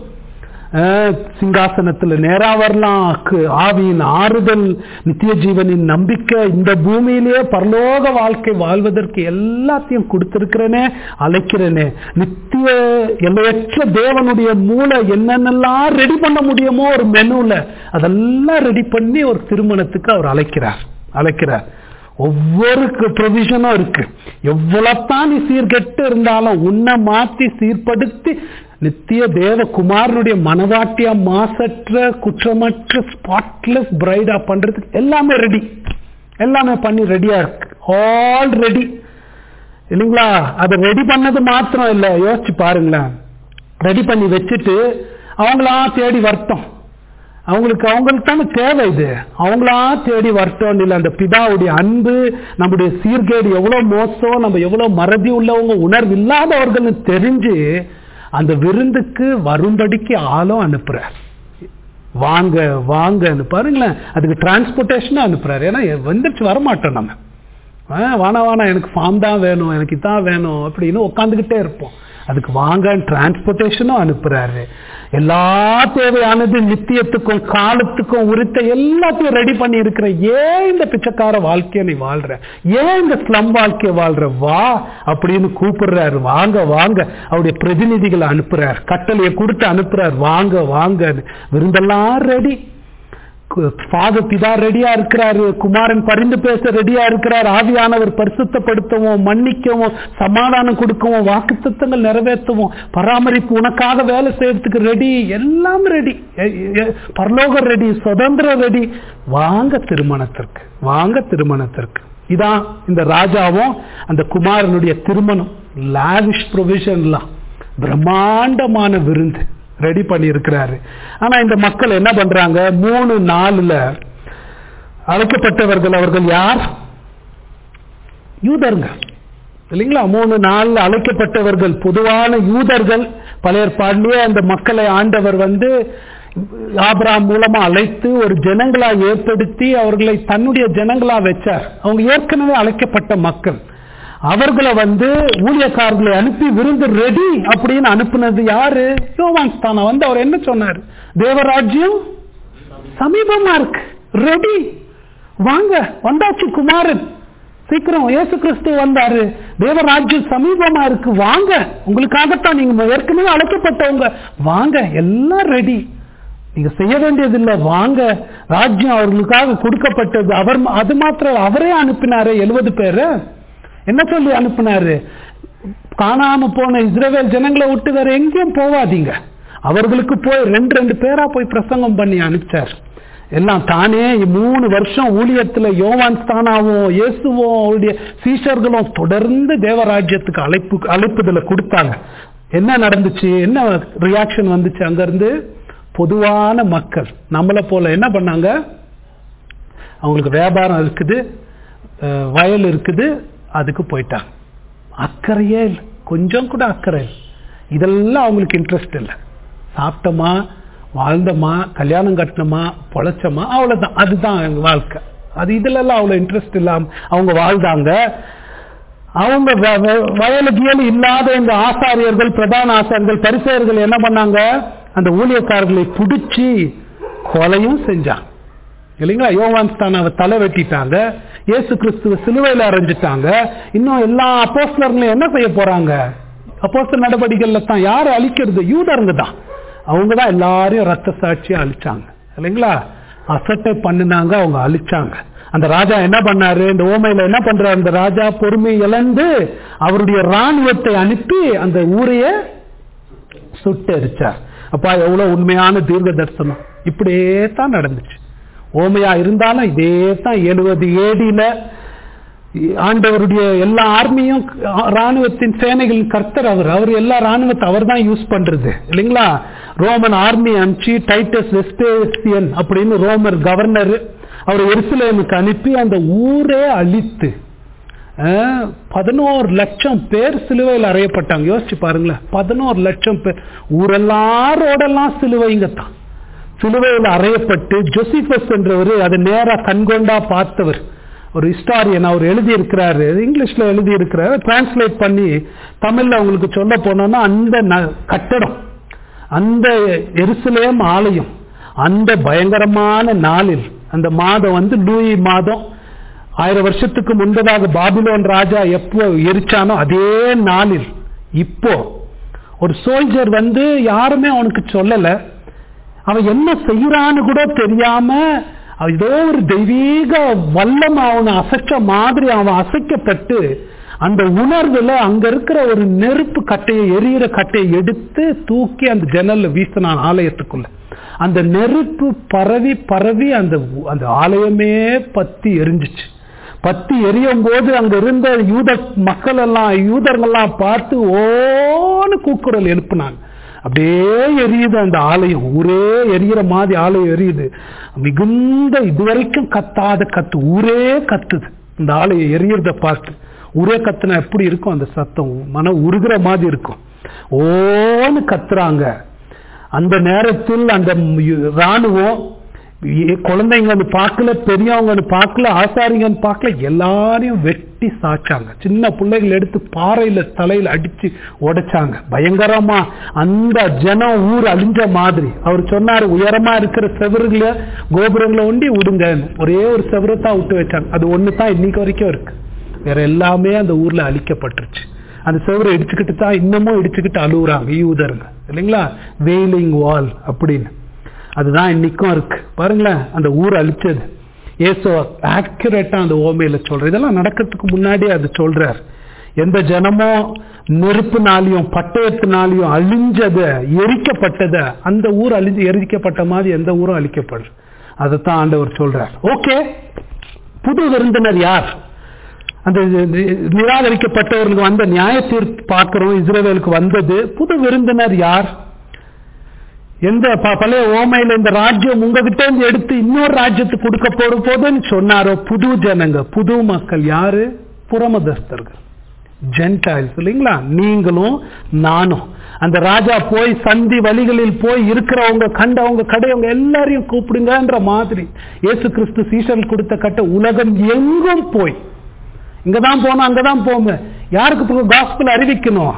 சிங்காசனத்துல நேரா வரலாம் ஆவியின் ஆறுதல் நித்திய ஜீவனின் நம்பிக்கை இந்த பூமியிலேயே பரலோக வாழ்க்கை வாழ்வதற்கு எல்லாத்தையும் கொடுத்திருக்கிறேனே அழைக்கிறேனே நித்திய எல்லையற்ற தேவனுடைய மூளை என்னென்னலாம் ரெடி பண்ண முடியுமோ ஒரு மெனுல அதெல்லாம் ரெடி பண்ணி ஒரு திருமணத்துக்கு அவர் அழைக்கிறார் அழைக்கிறார் ஒவ்வொரு ப்ரொவிஷனும் இருக்கு எவ்வளவுதான் நீ சீர்கெட்டு இருந்தாலும் உன்னை மாத்தி சீர்படுத்தி நித்திய தேவ குமாரனுடைய மனவாட்டியா மாசற்ற குற்றமற்ற ஸ்பாட்லெஸ் பிரைடா பண்றதுக்கு எல்லாமே ரெடி எல்லாமே பண்ணி ரெடியா இருக்கு ஆல் ரெடி இல்லைங்களா அதை ரெடி பண்ணது மாத்திரம் இல்ல யோசிச்சு பாருங்களேன் ரெடி பண்ணி வச்சுட்டு அவங்களா தேடி வரட்டும் அவங்களுக்கு அவங்களுக்கு தானே தேவை இது அவங்களா தேடி வரட்டும் இல்லை அந்த பிதாவுடைய அன்பு நம்முடைய சீர்கேடு எவ்வளவு மோசம் நம்ம எவ்வளவு மறதி உள்ளவங்க உணர்வு இல்லாதவர்கள்னு தெரிஞ்சு அந்த விருந்துக்கு வரும்படிக்கு ஆளும் அனுப்புறார் வாங்க வாங்கன்னு பாருங்களேன் அதுக்கு டிரான்ஸ்போர்டேஷனும் அனுப்புறாரு ஏன்னா வந்துருச்சு வரமாட்டோம் நம்ம வானா வானா எனக்கு ஃபார்ம் தான் வேணும் எனக்கு இதான் வேணும் அப்படின்னு உட்காந்துக்கிட்டே இருப்போம் அதுக்கு வாங்க டிரான்ஸ்போர்டேஷனும் அனுப்புறாரு எல்லா தேவையானது நித்தியத்துக்கும் காலத்துக்கும் உரித்த எல்லாத்தையும் ரெடி பண்ணி இருக்கிற ஏன் இந்த பிச்சைக்கார வாழ்க்கையை நீ வாழ்ற ஏன் இந்த ஸ்லம் வாழ்க்கையை வாழ்ற வா அப்படின்னு கூப்பிடுறாரு வாங்க வாங்க அவருடைய பிரதிநிதிகளை அனுப்புறார் கட்டளையை கொடுத்து அனுப்புறார் வாங்க வாங்க விருந்தெல்லாம் ரெடி ஃபாதர் பிதா ரெடியா இருக்கிறாரு குமாரன் பரிந்து பேச ரெடியா இருக்கிறார் ஆவியானவர் பரிசுத்தப்படுத்தவும் மன்னிக்கவும் சமாதானம் கொடுக்கவும் வாக்குத்தத்தங்கள் நிறைவேற்றவும் பராமரிப்பு உனக்காக வேலை செய்யறதுக்கு ரெடி எல்லாம் ரெடி பரலோகம் ரெடி சுதந்திரம் ரெடி வாங்க திருமணத்திற்கு வாங்க திருமணத்திற்கு இதான் இந்த ராஜாவும் அந்த குமாரனுடைய திருமணம் லாவிஷ் ப்ரொவிஷன்லாம் பிரம்மாண்டமான விருந்து ரெடி பண்ணி இருக்கிறாரு ஆனா இந்த மக்கள் என்ன பண்றாங்க மூணு நாலுல அழைக்கப்பட்டவர்கள் அவர்கள் யார் யூதர்கள் இல்லைங்களா மூணு நாள்ல அழைக்கப்பட்டவர்கள் பொதுவான யூதர்கள் பழைய பாண்டிய அந்த மக்களை ஆண்டவர் வந்து ஆபிராம் மூலமா அழைத்து ஒரு ஜனங்களா ஏற்படுத்தி அவர்களை தன்னுடைய ஜனங்களா வச்சார் அவங்க ஏற்கனவே அழைக்கப்பட்ட மக்கள் அவர்களை வந்து ஊழியக்காரர்களை அனுப்பி விருந்து ரெடி அப்படின்னு அனுப்புனது யாரு யோவான் ஸ்தானம் வந்து அவர் என்ன சொன்னார் தேவராஜ்யம் சமீபமா இருக்கு ரெடி வாங்க வந்தாச்சு குமாரன் சீக்கிரம் இயேசு கிறிஸ்து வந்தாரு தேவராஜ்யம் சமீபமா இருக்கு வாங்க உங்களுக்காகத்தான் நீங்க ஏற்கனவே அழைக்கப்பட்டவங்க வாங்க எல்லாம் ரெடி நீங்க செய்ய வேண்டியது இல்ல வாங்க ராஜ்யம் அவர்களுக்காக கொடுக்கப்பட்டது அவர் அது மாத்திரம் அவரே அனுப்பினாரு எழுபது பேரு என்ன சொல்லி அனுப்பினாரு காணாம போன இஸ்ரேல் ஜனங்களை விட்டு வேற எங்கேயும் போவாதீங்க அவர்களுக்கு போய் ரெண்டு ரெண்டு பேரா போய் பிரசங்கம் பண்ணி அனுப்பிச்சார் எல்லாம் தானே மூணு வருஷம் ஊழியத்துல யோவான் ஸ்தானாவும் இயேசுவும் அவருடைய சீஷர்களும் தொடர்ந்து தேவராஜ்யத்துக்கு அழைப்பு அழைப்புதல கொடுத்தாங்க என்ன நடந்துச்சு என்ன ரியாக்ஷன் வந்துச்சு அங்க இருந்து பொதுவான மக்கள் நம்மளை போல என்ன பண்ணாங்க அவங்களுக்கு வியாபாரம் இருக்குது வயல் இருக்குது அதுக்கு போயிட்டாங்க அக்கறையே இல்லை கொஞ்சம் கூட அக்கறை இல்லை இதெல்லாம் அவங்களுக்கு இன்ட்ரெஸ்ட் இல்லை சாப்பிட்டோமா வாழ்ந்தோமா கல்யாணம் கட்டினோமா பொழைச்சோமா அவ்வளவுதான் அதுதான் எங்க வாழ்க்கை அது இதுலலாம் அவ்வளோ இன்ட்ரெஸ்ட் இல்லாம அவங்க வாழ்ந்தாங்க அவங்க வயலு கியலு இல்லாத இந்த ஆசாரியர்கள் பிரதான ஆசாரியர்கள் பரிசெயர்கள் என்ன பண்ணாங்க அந்த ஊழியக்காரர்களை பிடிச்சி கொலையும் செஞ்சாங்க இல்லைங்களா யோவான் ஸ்தானாவை தலை வெட்டிட்டாங்க இயேசு கிறிஸ்துவ சிலுவையில் அரைஞ்சிட்டாங்க இன்னும் எல்லா அப்போஸ்லர்களும் என்ன செய்ய போறாங்க அப்போஸ்தல நடவடிக்கைகள்ல தான் யாரை அழிக்கிறது யூதருங்க தான் அவங்க தான் எல்லாரையும் ரத்த சாட்சியா அழிச்சாங்க இல்லைங்களா அசட்டை பண்ணினாங்க அவங்க அழிச்சாங்க அந்த ராஜா என்ன பண்ணாரு இந்த ஓமையில என்ன பண்றாரு அந்த ராஜா பொறுமை இழந்து அவருடைய ராணுவத்தை அனுப்பி அந்த ஊரைய சுட்டு எரிச்சார் அப்பா எவ்வளவு உண்மையான தீர்க்க தரிசனம் இப்படியே தான் நடந்துச்சு ஓமையா இருந்தாலும் இதே தான் எழுபது ஏடியில ஆண்டவருடைய எல்லா ஆர்மியும் ராணுவத்தின் சேனைகளின் கர்த்தர் அவர் அவர் எல்லா ராணுவத்தை அவர் தான் யூஸ் பண்றது இல்லைங்களா ரோமன் ஆர்மி அனுப்பிச்சு டைட்டஸ் வெஸ்டேசியன் அப்படின்னு ரோமர் கவர்னர் அவர் எருசலேமுக்கு அனுப்பி அந்த ஊரே அழித்து பதினோரு லட்சம் பேர் சிலுவையில் அறையப்பட்டாங்க யோசிச்சு பாருங்களேன் பதினோரு லட்சம் பேர் ஊரெல்லாம் ரோடெல்லாம் சிலுவைங்க தான் சிலுவையில் அறையப்பட்டு ஜோசிபஸ் என்றவர் அதை நேரா கண்கொண்டா பார்த்தவர் ஒரு ஹிஸ்டாரியன் அவர் எழுதி இருக்கிறாரு இங்கிலீஷ்ல எழுதி இருக்கிறாரு டிரான்ஸ்லேட் பண்ணி தமிழ்ல உங்களுக்கு சொல்ல போனோம்னா அந்த கட்டடம் அந்த எருசலேம் ஆலயம் அந்த பயங்கரமான நாளில் அந்த மாதம் வந்து லூயி மாதம் ஆயிரம் வருஷத்துக்கு முன்பதாக பாபிலோன் ராஜா எப்போ எரிச்சானோ அதே நாளில் இப்போ ஒரு சோல்ஜர் வந்து யாருமே அவனுக்கு சொல்லல அவன் என்ன செய்யறான்னு கூட தெரியாம ஏதோ ஒரு தெய்வீக வல்லம் அவனை அசைச்ச மாதிரி அவன் அசைக்கப்பட்டு அந்த உணர்வுல அங்க இருக்கிற ஒரு நெருப்பு கட்டையை எரியிற கட்டையை எடுத்து தூக்கி அந்த ஜன்னல்ல வீசினான் ஆலயத்துக்குள்ள அந்த நெருப்பு பரவி பரவி அந்த அந்த ஆலயமே பத்தி எரிஞ்சிச்சு பத்தி எரியும் போது அங்க இருந்த யூத மக்கள் எல்லாம் யூதர்கள்லாம் பார்த்து ஓன்னு கூக்குரல் எழுப்புனாங்க அப்படியே எரியுது அந்த ஆலயம் ஊரே எரியிற மாதிரி ஆலயம் எரியுது மிகுந்த இதுவரைக்கும் கத்தாத கத்து ஊரே கத்துது இந்த ஆலயம் எரியறத பார்த்து ஊரே கத்துனா எப்படி இருக்கும் அந்த சத்தம் மன உருகிற மாதிரி இருக்கும் ஓன்னு கத்துறாங்க அந்த நேரத்தில் அந்த ராணுவம் குழந்தைங்க பார்க்கல பெரியவங்க பார்க்கல ஆசாரிங்க பார்க்கல எல்லாரையும் வெட்டி சாச்சாங்க சின்ன பிள்ளைகள் எடுத்து பாறையில தலையில அடிச்சு உடைச்சாங்க பயங்கரமா அந்த ஜனம் ஊர் அழிஞ்ச மாதிரி அவர் சொன்னாரு உயரமா இருக்கிற செவருல கோபுரங்களை ஒண்டி விடுங்க ஒரே ஒரு செவரை தான் விட்டு வச்சாங்க அது ஒண்ணு தான் இன்னைக்கு வரைக்கும் இருக்கு வேற எல்லாமே அந்த ஊர்ல அழிக்கப்பட்டுருச்சு அந்த செவரை இடிச்சுக்கிட்டு தான் இன்னமும் இடிச்சுக்கிட்டு அழுகுறாங்க யூதருங்க இல்லைங்களா வெயிலிங் வால் அப்படின்னு அதுதான் இன்னைக்கும் இருக்கு பாருங்களேன் அந்த ஊர் அழிச்சது ஏசோ ஆக்யூரேட்டா அந்த ஓமையில சொல்ற இதெல்லாம் நடக்கிறதுக்கு முன்னாடி அது சொல்றார் எந்த ஜனமோ நெருப்புனாலையும் பட்டயத்தினாலையும் அழிஞ்சத எரிக்கப்பட்டத அந்த ஊர் அழிஞ்சு எரிக்கப்பட்ட மாதிரி எந்த ஊரும் அழிக்கப்படும் அதைத்தான் ஆண்டவர் சொல்றார் ஓகே புது விருந்தினர் யார் அந்த நிராகரிக்கப்பட்டவர்களுக்கு வந்த நியாய தீர்ப்பு பார்க்கிறோம் இஸ்ரேவேலுக்கு வந்தது புது விருந்தினர் யார் எந்த ப- பழைய ஓமையில இந்த ராஜ்யம் உங்ககிட்ட இருந்து எடுத்து இன்னொரு ராஜ்யத்துக்கு கொடுக்க போற போதுன்னு சொன்னாரோ புது ஜனங்க புது மக்கள் யாரு புறமதஸ்தர்கள் ஜென்டைல்ஸ் இல்லைங்களா நீங்களும் நானும் அந்த ராஜா போய் சந்தி வழிகளில் போய் இருக்கிறவங்க கண்டவங்க கடையவங்க எல்லாரையும் கூப்பிடுங்கன்ற மாதிரி இயேசு கிறிஸ்து சீசன் கொடுத்த கட்ட உலகம் எங்கும் போய் இங்கதான் போனோம் அங்கதான் போங்க யாருக்கு காஸ்பிள் அறிவிக்கணும்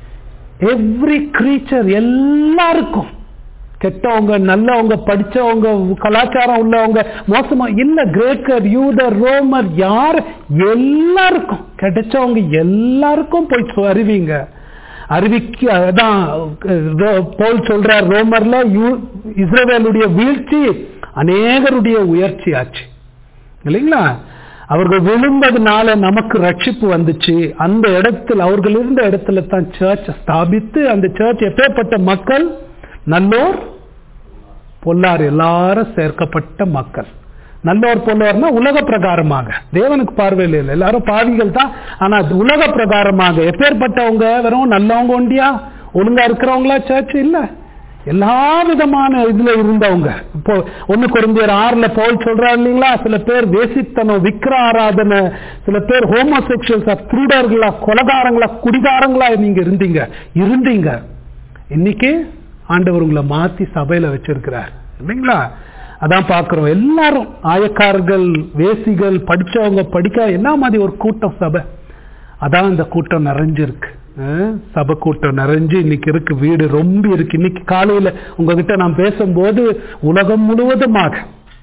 எவ்ரி கிரீச்சர் எல்லாருக்கும் கெட்டவங்க நல்லவங்க படிச்சவங்க கலாச்சாரம் உள்ளவங்க மோசமா இல்ல கிரேக்கர் யூதர் ரோமர் யார் எல்லாருக்கும் கிடைச்சவங்க எல்லாருக்கும் போய் சொ- அறிவிங்க அறிவிக்க அதான் ரோ- பவுல் சொல்றார் ரோமர்ல யூ- இஸ்ரவேலுடைய வீழ்ச்சி அநேகருடைய உயர்ச்சி ஆச்சு இல்லைங்களா அவர்கள் விழுந்ததுனால நமக்கு ரட்சிப்பு வந்துச்சு அந்த இடத்தில் அவர்கள் இருந்த இடத்துல தான் சர்ச் ஸ்தாபித்து அந்த சர்ச் எப்பேற்பட்ட மக்கள் நல்லோர் பொல்லார் எல்லாரும் சேர்க்கப்பட்ட மக்கள் நல்லோர் பொல்லோர்னா உலக பிரகாரமாக தேவனுக்கு பார்வையில் இல்லை எல்லாரும் பாவிகள் தான் ஆனா அது உலக பிரகாரமாக எப்பேற்பட்டவங்க வெறும் நல்லவங்க ஒண்டியா ஒழுங்கா இருக்கிறவங்களா சர்ச் இல்ல எல்லா விதமான இதுல இருந்தவங்க இப்போ ஒண்ணு குறைஞ்சர் ஆறுல போல் சொல்றாரு இல்லைங்களா சில பேர் வேசித்தனம் விக்கிர ஆராதனை சில பேர் ஹோமோசெக்சுவல்ஸா திருடர்களா கொலகாரங்களா குடிகாரங்களா நீங்க இருந்தீங்க இருந்தீங்க இன்னைக்கு ஆண்டவர் உங்களை மாத்தி சபையில வச்சிருக்கிறார் இல்லைங்களா அதான் பார்க்கிறோம் எல்லாரும் ஆயக்காரர்கள் வேசிகள் படிச்சவங்க படிக்க என்ன மாதிரி ஒரு கூட்டம் சபை அதான் இந்த கூட்டம் நிறைஞ்சிருக்கு அஹ், சபை கூட்டம் நிறைஞ்சு இன்னைக்கு இருக்கு வீடு ரொம்ப இருக்கு இன்னைக்கு காலையில உங்ககிட்ட நான் பேசும்போது உலகம் முழுவதுமாக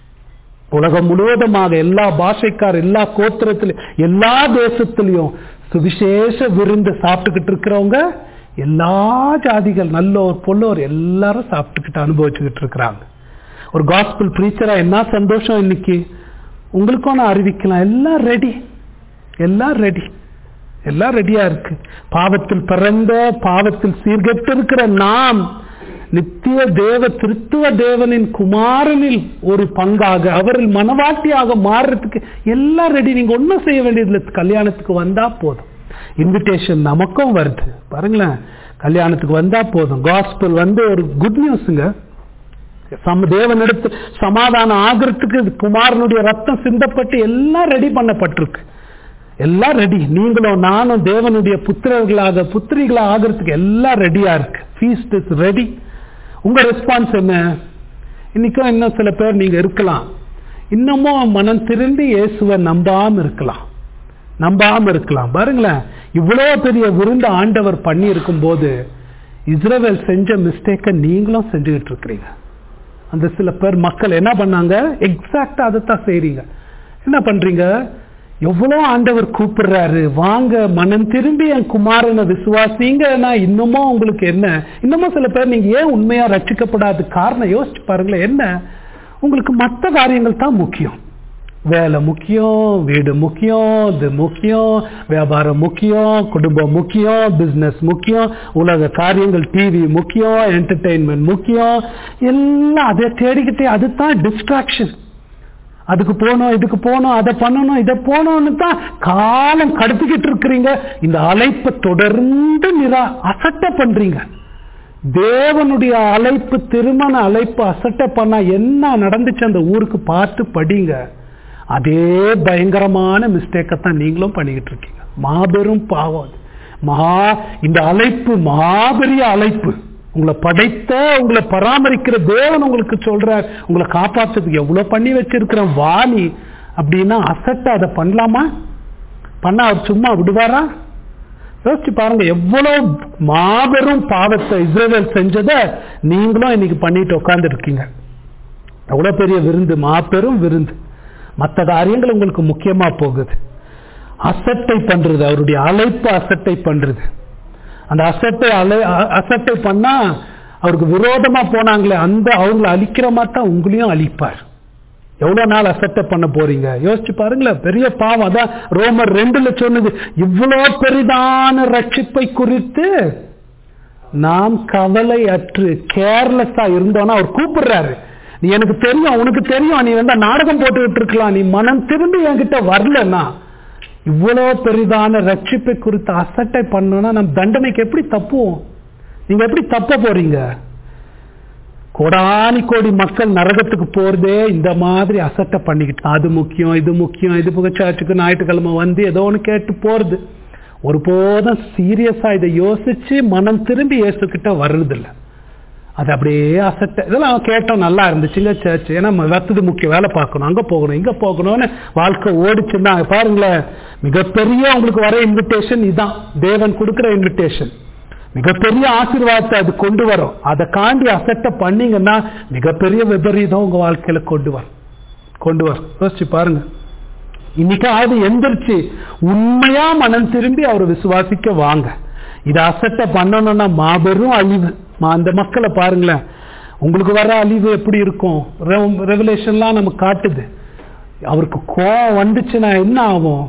உலகம் முழுவதுமாக எல்லா பாஷைக்கார் எல்லா கோத்திரத்திலும் எல்லா தேசத்திலையும் சுவிசேஷ விருந்து சாப்பிட்டுக்கிட்டு இருக்கிறவங்க எல்லா ஜாதிகள் நல்லோர் பொல்லோர் எல்லாரும் சாப்பிட்டுக்கிட்டு அனுபவிச்சுக்கிட்டு இருக்கிறாங்க ஒரு காஸ்பிள் ப்ரீச்சரா என்ன சந்தோஷம் இன்னைக்கு உங்களுக்கும் நான் அறிவிக்கலாம் எல்லாம் ரெடி எல்லாம் ரெடி எல்லாம் ரெடியா இருக்கு பாவத்தில் பிறந்த பாவத்தில் சீர்கெட்டு இருக்கிற நாம் நித்திய தேவ திருத்துவ தேவனின் குமாரனில் ஒரு பங்காக அவரில் மனவாட்டியாக மாறுறதுக்கு எல்லாம் ரெடி நீங்க ஒன்றும் செய்ய வேண்டியதில்லை கல்யாணத்துக்கு வந்தா போதும் இன்விடேஷன் நமக்கும் வருது பாருங்களேன் கல்யாணத்துக்கு வந்தா போதும் காஸ்பிள் வந்து ஒரு குட் நியூஸுங்க சம தேவனிடத்து சமாதானம் ஆகிறதுக்கு குமாரனுடைய ரத்தம் சிந்தப்பட்டு எல்லாம் ரெடி பண்ணப்பட்டிருக்கு எல்லாம் ரெடி நீங்களும் நானும் தேவனுடைய புத்திரர்களாக புத்திரிகளா ஆகிறதுக்கு எல்லாம் ரெடியா இருக்கு ஃபீஸ்ட் இஸ் ரெடி உங்க ரெஸ்பான்ஸ் என்ன இன்னைக்கும் இன்னும் சில பேர் நீங்க இருக்கலாம் இன்னமும் மனம் திரும்பி இயேசுவை நம்பாம இருக்கலாம் நம்பாம இருக்கலாம் பாருங்களேன் இவ்வளவு பெரிய விருந்து ஆண்டவர் பண்ணி இருக்கும் போது இஸ்ரவேல் செஞ்ச மிஸ்டேக்கை நீங்களும் செஞ்சுக்கிட்டு இருக்கிறீங்க அந்த சில பேர் மக்கள் என்ன பண்ணாங்க எக்ஸாக்டா அதைத்தான் செய்றீங்க என்ன பண்றீங்க எவ்வளோ ஆண்டவர் கூப்பிடுறாரு வாங்க மனம் திரும்பி என் குமாரனை விசுவாசிங்கன்னா இன்னமும் உங்களுக்கு என்ன இன்னமும் சில பேர் நீங்க ஏன் உண்மையா ரட்சிக்கப்படாத காரணம் யோசிச்சு பாருங்களேன் என்ன உங்களுக்கு மற்ற காரியங்கள் தான் முக்கியம் வேலை முக்கியம் வீடு முக்கியம் இது முக்கியம் வியாபாரம் முக்கியம் குடும்பம் முக்கியம் பிசினஸ் முக்கியம் உலக காரியங்கள் டிவி முக்கியம் என்டர்டெயின்மெண்ட் முக்கியம் எல்லாம் அதை தேடிக்கிட்டே அதுதான் டிஸ்ட்ராக்ஷன் அதுக்கு போகணும் இதுக்கு போகணும் அதை பண்ணணும் இதை போகணும்னு தான் காலம் கடத்திக்கிட்டு இருக்கிறீங்க இந்த அழைப்பை தொடர்ந்து நிரா அசட்ட பண்றீங்க தேவனுடைய அழைப்பு திருமண அழைப்பு அசட்ட பண்ணா என்ன நடந்துச்சு அந்த ஊருக்கு பார்த்து படிங்க அதே பயங்கரமான மிஸ்டேக்கை தான் நீங்களும் பண்ணிக்கிட்டு இருக்கீங்க மாபெரும் பாவம் அது. மகா இந்த அழைப்பு மகாபெரிய அழைப்பு உங்களை படைத்த உங்களை பராமரிக்கிற தேவன் உங்களுக்கு சொல்றார் உங்களை காப்பாற்றுறதுக்கு எவ்வளவு பண்ணி வச்சிருக்கிறேன் வாணி அப்படின்னா அசட்ட அதை பண்ணலாமா பண்ணா அவர் சும்மா விடுவாரா யோசிச்சு பாருங்க எவ்வளவு மாபெரும் பாவத்தை இஸ்ரேல் செஞ்சதை நீங்களும் இன்னைக்கு பண்ணிட்டு உட்கார்ந்து இருக்கீங்க எவ்வளவு பெரிய விருந்து மாபெரும் விருந்து மற்ற காரியங்கள் உங்களுக்கு முக்கியமா போகுது அசட்டை பண்றது அவருடைய அழைப்பு அசட்டை பண்றது அந்த அசட்டை அலை அ- அசட்டை பண்ணா அவருக்கு விரோதமா போனாங்களே அந்த அவங்கள அழிக்கிற மாதிரி தான் உங்களையும் அழிப்பார் எவ்வளவு நாள் அசட்டை பண்ண போறீங்க யோசிச்சு பாருங்களேன் பெரிய பாவம் அதான் ரோமர் ரெண்டுல சொன்னது இவ்வளோ பெரிதான ரட்சிப்பை குறித்து நாம் கவலை அற்று கேர்லெஸ்ஸா இருந்தோம்னா அவர் கூப்பிடுறாரு நீ எனக்கு தெரியும் உனக்கு தெரியும் நீ வந்து நாடகம் போட்டுக்கிட்டு இருக்கலாம் நீ மனம் திரும்பி என்கிட்ட வரலன்னா இவ்வளோ பெரிதான ரட்சிப்பை குறித்து அசட்டை பண்ணோம்னா நம்ம தண்டனைக்கு எப்படி தப்புவோம் நீங்க எப்படி தப்ப போறீங்க கோடானி கோடி மக்கள் நரகத்துக்கு போறதே இந்த மாதிரி அசட்டை பண்ணிக்கிட்டு அது முக்கியம் இது முக்கியம் இது புக சர்ச்சுக்கு ஞாயிற்றுக்கிழமை வந்து ஏதோ ஒன்று கேட்டு போறது ஒருபோதும் சீரியஸா இதை யோசிச்சு மனம் திரும்பி இயேசுக்கிட்ட வர்றதில்ல அது அப்படியே அசட்டை இதெல்லாம் கேட்டோம் நல்லா இருந்துச்சுங்க சர்ச் ஏன்னா வத்தது முக்கிய வேலை பார்க்கணும் அங்க போகணும் இங்க போகணும்னு வாழ்க்கை ஓடிச்சுன்னா பாருங்களேன் மிகப்பெரிய உங்களுக்கு வர இன்விடேஷன் இதான் தேவன் கொடுக்குற இன்விடேஷன் மிகப்பெரிய ஆசீர்வாதத்தை அது கொண்டு வரும் அதை காண்டி அசட்டை பண்ணீங்கன்னா மிகப்பெரிய விபரீதம் உங்க வாழ்க்கையில கொண்டு வரும் கொண்டு வரும் யோசிச்சு பாருங்க இன்னைக்காவது எந்திரிச்சு உண்மையா மனம் திரும்பி அவர் விசுவாசிக்க வாங்க இதை அசட்டை பண்ணணும்னா மாபெரும் அழிவு மா- அந்த மக்களை பாருங்களேன் உங்களுக்கு வர அழிவு எப்படி இருக்கும் ரெவலேஷன்லாம் நமக்கு காட்டுது அவருக்கு கோவம் வந்துச்சுன்னா என்ன ஆகும்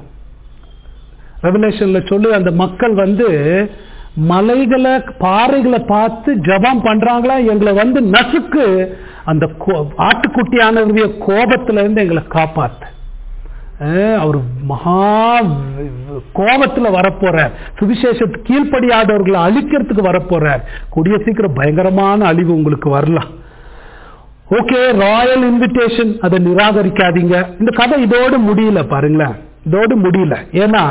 ரெவலேஷன்ல சொல்லு அந்த மக்கள் வந்து மலைகளை பாறைகளை பார்த்து ஜபம் பண்றாங்களா எங்களை வந்து நசுக்கு அந்த கோ- ஆட்டுக்குட்டியானவருடைய கோபத்துல இருந்து எங்களை காப்பாத்து அஹ் அவர் மகா கோபத்துல வரப்போறார் சுவிசேஷத்துக்கு கீழ்ப்படியாதவர்களை அழிக்கிறதுக்கு வரப்போறார் கூடிய சீக்கிரம் பயங்கரமான அழிவு உங்களுக்கு வரலாம் ஓகே ராயல் இன்விடேஷன் அதை நிராகரிக்காதீங்க இந்த கதை இதோடு முடியல பாருங்களேன் இதோடு முடியல ஏன்னா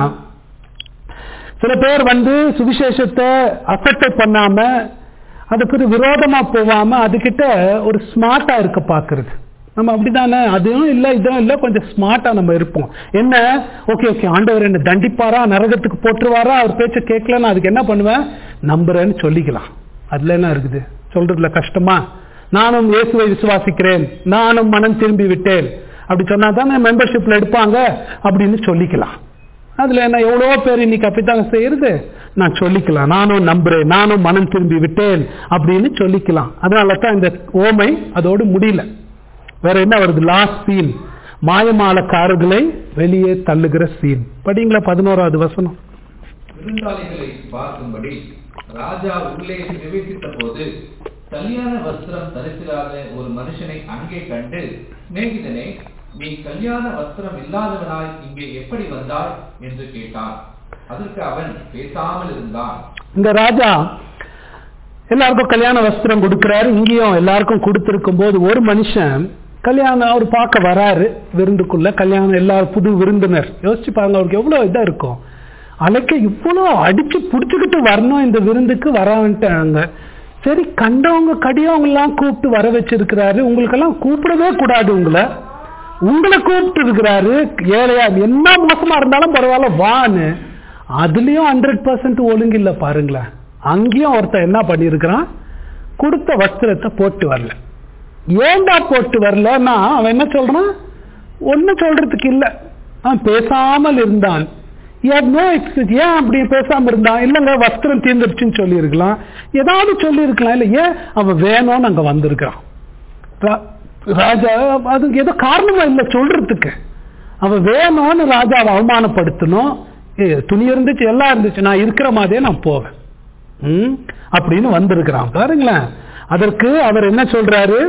சில பேர் வந்து சுவிசேஷத்தை அசட்டை பண்ணாம அதுக்கு விரோதமா போகாம அதுகிட்ட ஒரு ஸ்மார்ட்டா இருக்க பாக்குறது நம்ம அப்படிதானே அதுவும் இல்ல இதுவும் இல்ல கொஞ்சம் ஸ்மார்ட்டா நம்ம இருப்போம் என்ன ஓகே ஓகே ஆண்டவர் என்ன தண்டிப்பாரா நரகத்துக்கு போட்டுருவாரா அவர் பேச்ச கேட்கலன்னு அதுக்கு என்ன பண்ணுவேன் நம்புறேன்னு சொல்லிக்கலாம் அதுல என்ன இருக்குது சொல்றதுல கஷ்டமா நானும் இயேசுவை விசுவாசிக்கிறேன் நானும் மனம் திரும்பி விட்டேன் அப்படி சொன்னா தானே மெம்பர்ஷிப்ல எடுப்பாங்க அப்படின்னு சொல்லிக்கலாம் அதுல என்ன எவ்வளவோ பேர் இன்னைக்கு அப்படித்தாங்க செய்யறது நான் சொல்லிக்கலாம் நானும் நம்புறேன் நானும் மனம் திரும்பி விட்டேன் அப்படின்னு சொல்லிக்கலாம் அதனால தான் இந்த ஓமை அதோடு முடியல வேற என்ன வருது லாஸ்ட் சீன் மாயமாலக்காரர்களை வெளியே தள்ளுகிற சீன் படிங்களா பதினோராவது வசனம் விருந்தாளிகளை பார்க்கும்படி ராஜா உள்ளே பிரவேசித்த போது கல்யாண வஸ்திரம் தரிசிலாத ஒரு மனுஷனை அங்கே கண்டு சிநேகிதனே நீ கல்யாண வஸ்திரம் இல்லாதவனாய் இங்கே எப்படி வந்தாய் என்று கேட்டான் அதற்கு அவன் பேசாமல் இருந்தான் இந்த ராஜா எல்லாருக்கும் கல்யாண வஸ்திரம் கொடுக்கிறாரு இங்கேயும் எல்லாருக்கும் கொடுத்திருக்கும் போது ஒரு மனுஷன் கல்யாணம் அவர் பார்க்க வராரு விருந்துக்குள்ள கல்யாணம் எல்லாரும் புது விருந்தினர் யோசிச்சு பாருங்க அவருக்கு எவ்வளவு இதா இருக்கும் அலைக்க இவ்வளோ அடிச்சு புடிச்சுக்கிட்டு வரணும் இந்த விருந்துக்கு வரவன்ட்டாங்க சரி கண்டவங்க கடியவங்க எல்லாம் கூப்பிட்டு வர வச்சிருக்கிறாரு உங்களுக்கெல்லாம் கூப்பிடவே கூடாது உங்களை உங்களை கூப்பிட்டு இருக்கிறாரு ஏழையா என்ன மோசமா இருந்தாலும் பரவாயில்ல வான்னு அதுலயும் ஹண்ட்ரட் பர்சன்ட் ஒழுங்கு இல்ல பாருங்களேன் அங்கேயும் ஒருத்தன் என்ன பண்ணியிருக்கிறான் கொடுத்த வஸ்திரத்தை போட்டு வரல ஏன்டா போட்டு வரலன்னா அவன் என்ன சொல்றான் ஒன்னும் சொல்றதுக்கு இல்ல அவன் பேசாமல் இருந்தான் நோ எக்ஸ்கியூஸ் ஏன் அப்படி பேசாம இருந்தான் இல்லங்க வஸ்திரம் தீர்ந்துருச்சுன்னு சொல்லியிருக்கலாம் ஏதாவது சொல்லியிருக்கலாம் இல்ல ஏன் அவன் வேணும்னு அங்க வந்திருக்கிறான் ரா- ராஜா அதுக்கு ஏதோ காரணமா இல்ல சொல்றதுக்கு அவன் வேணும்னு ராஜாவை அவமானப்படுத்தணும் ஏ, துணி இருந்துச்சு எல்லாம் இருந்துச்சு நான் இருக்கிற மாதிரியே நான் போவேன் ம், அப்படின்னு வந்திருக்கிறான் பாருங்களேன் அதற்கு அவர் என்ன சொல்றாரு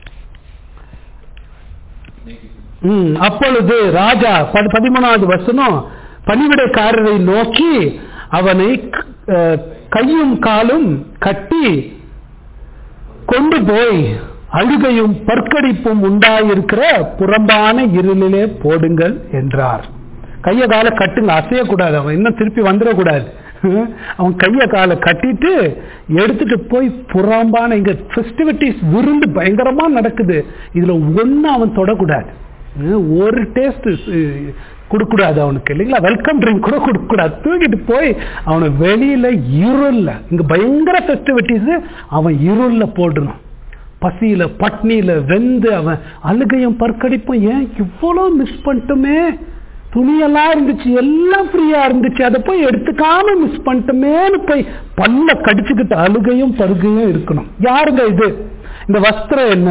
ம், அப்பொழுது ராஜா பதி- பதிமூணாவது வசனம் பணிவிடைக்காரரை நோக்கி அவனை அஹ், கையும் காலும் கட்டி கொண்டு போய் அழுகையும் பற்கடிப்பும் உண்டாயிருக்கிற புறம்பான இருளிலே போடுங்கள் என்றார் கைய காலை கட்டுங்க அசையக்கூடாது அவன் இன்னும் திருப்பி வந்துடக்கூடாது அவன் கைய காலை கட்டிட்டு எடுத்துட்டு போய் புறம்பான இங்க ஃபெஸ்டிவிட்டிஸ் விருந்து பயங்கரமா நடக்குது இதுல ஒண்ணு அவன் தொடக்கூடாது ஹம், ஒரு டேஸ்ட் கொடுக்கூடாது அவனுக்கு இல்லைங்களா வெல்கம் ட்ரிங்க் கூட கொடுக்கூடாது தூக்கிட்டு போய் அவனை வெளியில இருள்ல இங்க பயங்கர ஃபெஸ்டிவிட்டிஸ் அவன் இருள்ல போடணும் பசியில பட்னியில வெந்து அவன் அழுகையும் பற்கடிப்பும் ஏன் இவ்வளோ மிஸ் பண்ணிட்டுமே துணியெல்லாம் இருந்துச்சு எல்லாம் ஃப்ரீயா இருந்துச்சு அதை போய் எடுத்துக்காம மிஸ் பண்ணிட்டோமேனு போய் பல்ல கடிச்சுக்கிட்டு அழுகையும் பருகையும் இருக்கணும் யாருங்க இது இந்த வஸ்திரம் என்ன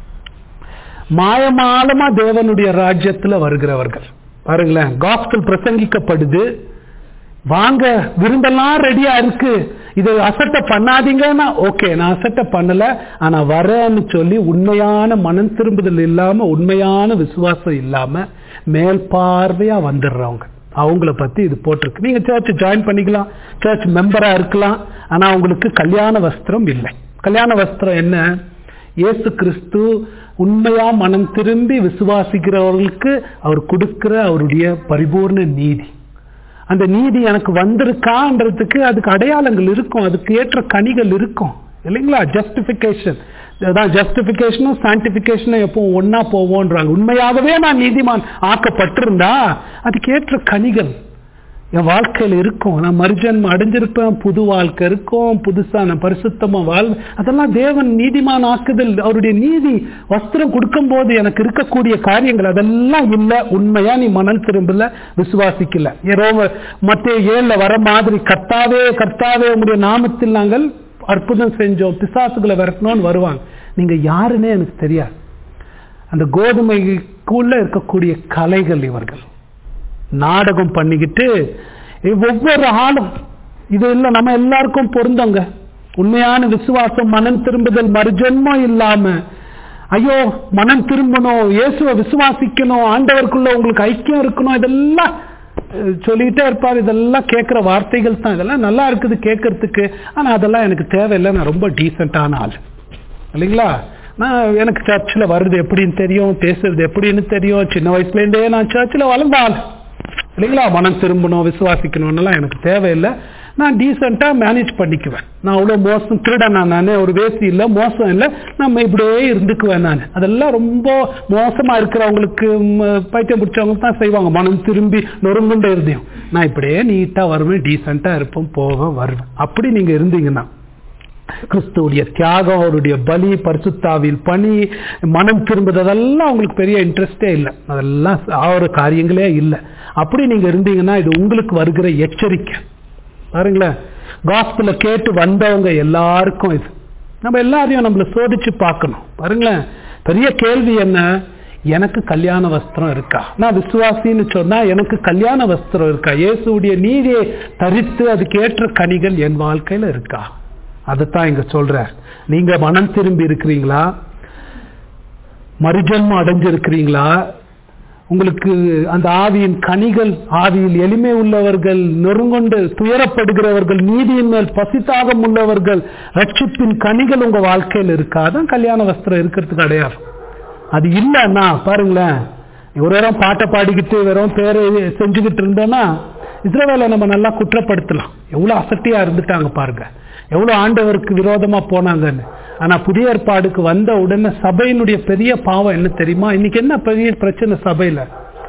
மாயமாலமா தேவனுடைய ராஜ்யத்துல வருகிறவர்கள் பாருங்களேன் காஸ்பல் பிரசங்கிக்கப்படுது வாங்க விருந்தெல்லாம் ரெடியா இருக்கு இது அசட்டை பண்ணாதீங்கன்னா ஓகே நான் அசட்டை பண்ணல ஆனா வரேன்னு சொல்லி உண்மையான மனம் திரும்புதல் இல்லாம உண்மையான விசுவாசம் இல்லாம மேல் பார்வையா வந்துடுறவங்க அவங்கள பத்தி இது போட்டிருக்கு நீங்க சர்ச் ஜாயின் பண்ணிக்கலாம் சர்ச் மெம்பரா இருக்கலாம் ஆனா உங்களுக்கு கல்யாண வஸ்திரம் இல்லை கல்யாண வஸ்திரம் என்ன இயேசு கிறிஸ்து உண்மையா மனம் திரும்பி விசுவாசிக்கிறவர்களுக்கு அவர் கொடுக்கிற அவருடைய பரிபூர்ண நீதி அந்த நீதி எனக்கு வந்திருக்கான்றதுக்கு அதுக்கு அடையாளங்கள் இருக்கும் அதுக்கு ஏற்ற கனிகள் இருக்கும் இல்லைங்களா ஜஸ்டிபிகேஷன் அதான் ஜஸ்டிபிகேஷனும் சான்டிபிகேஷனும் எப்போ ஒன்னா போவோன்றாங்க உண்மையாகவே நான் நீதிமான் ஆக்கப்பட்டிருந்தா அதுக்கு ஏற்ற கனிகள் என் வாழ்க்கையில் இருக்கும் நான் மறுஜன்மம் அடைஞ்சிருப்பேன் புது வாழ்க்கை இருக்கும் புதுசா நான் பரிசுத்தமா வாழ் அதெல்லாம் தேவன் நீதிமான் ஆக்குதல் அவருடைய நீதி வஸ்திரம் கொடுக்கும் போது எனக்கு இருக்கக்கூடிய காரியங்கள் அதெல்லாம் இல்ல உண்மையா நீ மனம் திரும்பல விசுவாசிக்கல ரோம மத்திய ஏழுல வர மாதிரி கர்த்தாவே கர்த்தாவே உங்களுடைய நாமத்தில் நாங்கள் அற்புதம் செஞ்சோம் பிசாசுகளை விரட்டணும்னு வருவாங்க நீங்க யாருன்னே எனக்கு தெரியாது அந்த கோதுமைக்குள்ள இருக்கக்கூடிய கலைகள் இவர்கள் நாடகம் பண்ணிக்கிட்டு ஒவ்வொரு ஆளும் இது இல்லை நம்ம எல்லாருக்கும் பொருந்தங்க உண்மையான விசுவாசம் மனம் திரும்புதல் மறுஜன்மம் இல்லாம ஐயோ மனம் திரும்பணும் இயேசுவை விசுவாசிக்கணும் ஆண்டவருக்குள்ள உங்களுக்கு ஐக்கியம் இருக்கணும் இதெல்லாம் சொல்லிக்கிட்டே இருப்பார் இதெல்லாம் கேட்குற வார்த்தைகள் தான் இதெல்லாம் நல்லா இருக்குது கேட்கறதுக்கு ஆனால் அதெல்லாம் எனக்கு தேவையில்லை நான் ரொம்ப டீசெண்டான ஆள் இல்லைங்களா நான் எனக்கு சர்ச்சில் வருது எப்படின்னு தெரியும் பேசுறது எப்படின்னு தெரியும் சின்ன வயசுலேருந்தே நான் சர்ச்சில் வளர்ந்த ஆள் இல்லைங்களா மனம் திரும்பணும் விசுவாசிக்கணும்னுலாம் எனக்கு தேவையில்லை நான் டீசெண்டாக மேனேஜ் பண்ணிக்குவேன் நான் அவ்வளோ மோசம் திருடனா நான் ஒரு வேசி இல்லை மோசம் இல்லை நம்ம இப்படியே இருந்துக்குவேன் நான் அதெல்லாம் ரொம்ப மோசமாக இருக்கிறவங்களுக்கு பைத்தியம் பிடிச்சவங்க தான் செய்வாங்க மனம் திரும்பி நொறுங்குண்ட இருந்தேன் நான் இப்படியே நீட்டாக வருவேன் டீசெண்டாக இருப்பேன் போவேன் வருவேன் அப்படி நீங்கள் இருந்தீங்கன்னா கிறிஸ்துவுடைய தியாகம் அவருடைய பலி பரிசுத்தாவில் பணி மனம் திரும்புறதெல்லாம் அவங்களுக்கு பெரிய இன்ட்ரெஸ்டே இல்லை அதெல்லாம் ஆகிற காரியங்களே இல்லை அப்படி நீங்க இருந்தீங்கன்னா இது உங்களுக்கு வருகிற எச்சரிக்கை பாருங்களேன் காஸ்பிள கேட்டு வந்தவங்க எல்லாருக்கும் இது நம்ம எல்லாரையும் நம்மள சோதிச்சு பார்க்கணும் பாருங்களேன் பெரிய கேள்வி என்ன எனக்கு கல்யாண வஸ்திரம் இருக்கா நான் விசுவாசின்னு சொன்னா எனக்கு கல்யாண வஸ்திரம் இருக்கா இயேசுடைய நீதியை தரித்து அதுக்கு ஏற்ற கனிகள் என் வாழ்க்கையில இருக்கா அதைத்தான் இங்க சொல்ற நீங்க மனம் திரும்பி இருக்கிறீங்களா மறுஜன்மம் அடைஞ்சிருக்கிறீங்களா உங்களுக்கு அந்த ஆவியின் கனிகள் ஆவியில் எளிமை உள்ளவர்கள் நெருங்கொண்டு துயரப்படுகிறவர்கள் நீதியின் மேல் பசித்தாகம் உள்ளவர்கள் ரட்சிப்பின் கனிகள் உங்க வாழ்க்கையில் இருக்காதான் கல்யாண வஸ்திரம் இருக்கிறதுக்கு அடையாளம் அது இல்லைன்னா பாருங்களேன் ஒரு நேரம் பாட்டை பாடிக்கிட்டு வெறும் பேரை செஞ்சுக்கிட்டு இருந்தோம்னா இஸ்ரேவேலை நம்ம நல்லா குற்றப்படுத்தலாம் எவ்வளவு அசட்டியா இருந்துட்டாங்க பாருங்க எவ்வளவு ஆண்டவருக்கு விரோதமா போனாங்கன்னு ஆனா புதிய ஏற்பாடுக்கு வந்த உடனே சபையினுடைய பெரிய பாவம் என்ன தெரியுமா இன்னைக்கு என்ன பெரிய பிரச்சனை சபையில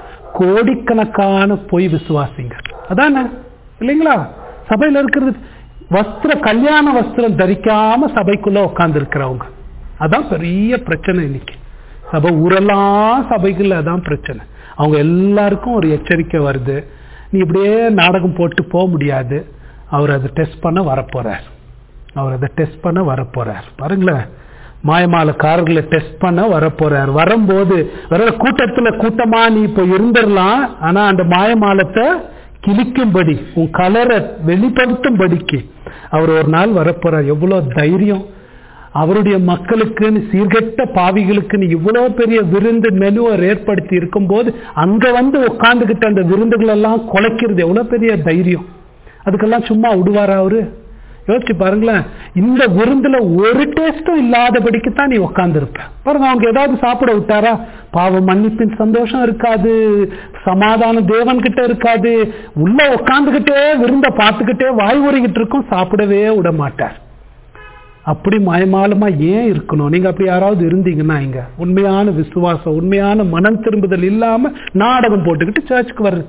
கோடிக்கணக்கான பொய் விசுவாசிங்க அதானே இல்லைங்களா சபையில இருக்கிறது வஸ்திர கல்யாண வஸ்திரம் தரிக்காம சபைக்குள்ள உட்கார்ந்து இருக்கிறவங்க அதான் பெரிய பிரச்சனை இன்னைக்கு சபை ஊரெல்லாம் சபைக்குள்ள அதான் பிரச்சனை அவங்க எல்லாருக்கும் ஒரு எச்சரிக்கை வருது நீ இப்படியே நாடகம் போட்டு போக முடியாது அவர் அதை டெஸ்ட் பண்ண வரப்போறார் அவர் அதை டெஸ்ட் பண்ண வரப்போறார் பாருங்களேன் மாயமாலக்காரர்களை டெஸ்ட் பண்ண வரப்போறார் வரும்போது வர கூட்டத்துல கூட்டமா நீ இப்ப இருந்துடலாம் ஆனா அந்த மாயமாலத்தை கிழிக்கும்படி உன் கலரை வெளிப்படுத்தும்படிக்கு அவர் ஒரு நாள் வரப்போறார் எவ்வளவு தைரியம் அவருடைய மக்களுக்குன்னு சீர்கெட்ட பாவிகளுக்குன்னு இவ்வளவு பெரிய விருந்து மெனுவை ஏற்படுத்தி இருக்கும் போது அங்க வந்து உட்கார்ந்துகிட்ட அந்த விருந்துகள் எல்லாம் குலைக்கிறது எவ்வளவு பெரிய தைரியம் அதுக்கெல்லாம் சும்மா விடுவாரா அவரு யோசிச்சு பாருங்களேன் இந்த விருந்துல ஒரு டேஸ்டும் இல்லாதபடிக்கு தான் நீ உட்கார்ந்துருப்ப பாருங்க அவங்க ஏதாவது சாப்பிட விட்டாரா பாவம் மன்னிப்பின் சந்தோஷம் இருக்காது சமாதானம் தேவன் கிட்ட இருக்காது உள்ள உட்காந்துக்கிட்டே விருந்த பார்த்துக்கிட்டே வாய் ஊறிக்கிட்டு இருக்கும் சாப்பிடவே விட மாட்டார் அப்படி மயமாலமா ஏன் இருக்கணும் நீங்க அப்படி யாராவது இருந்தீங்கன்னா இங்க உண்மையான விசுவாசம் உண்மையான மனம் திரும்புதல் இல்லாம நாடகம் போட்டுக்கிட்டு சர்ச்சுக்கு வர்றது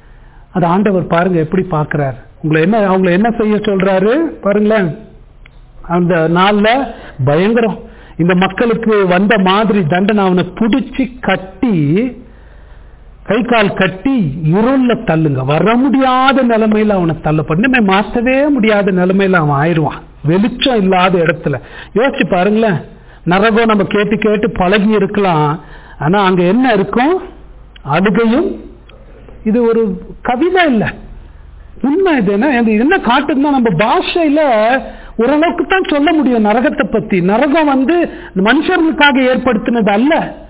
அது ஆண்டவர் பாருங்க எப்படி பாக்குறாரு உங்களை என்ன அவங்கள என்ன செய்ய சொல்றாரு பாருங்களேன் அந்த நாள்ல பயங்கரம் இந்த மக்களுக்கு வந்த மாதிரி தண்டனை அவனை பிடிச்சி கட்டி கை கால் கட்டி இருள்ல தள்ளுங்க வர முடியாத நிலைமையில அவனை தள்ளப்பட்டு மாற்றவே முடியாத நிலைமையில அவன் ஆயிடுவான் வெளிச்சம் இல்லாத இடத்துல யோசிச்சு பாருங்களேன் நரகம் நம்ம கேட்டு கேட்டு பழகி இருக்கலாம் ஆனா அங்க என்ன இருக்கும் அழுகையும் இது ஒரு கவிதை இல்லை உண்மை இது என்ன இது என்ன காட்டுதுன்னா நம்ம பாஷையில ஓரளவுக்கு தான் சொல்ல முடியும் நரகத்தை பத்தி நரகம் வந்து மனுஷர்களுக்காக ஏற்படுத்தினது அல்ல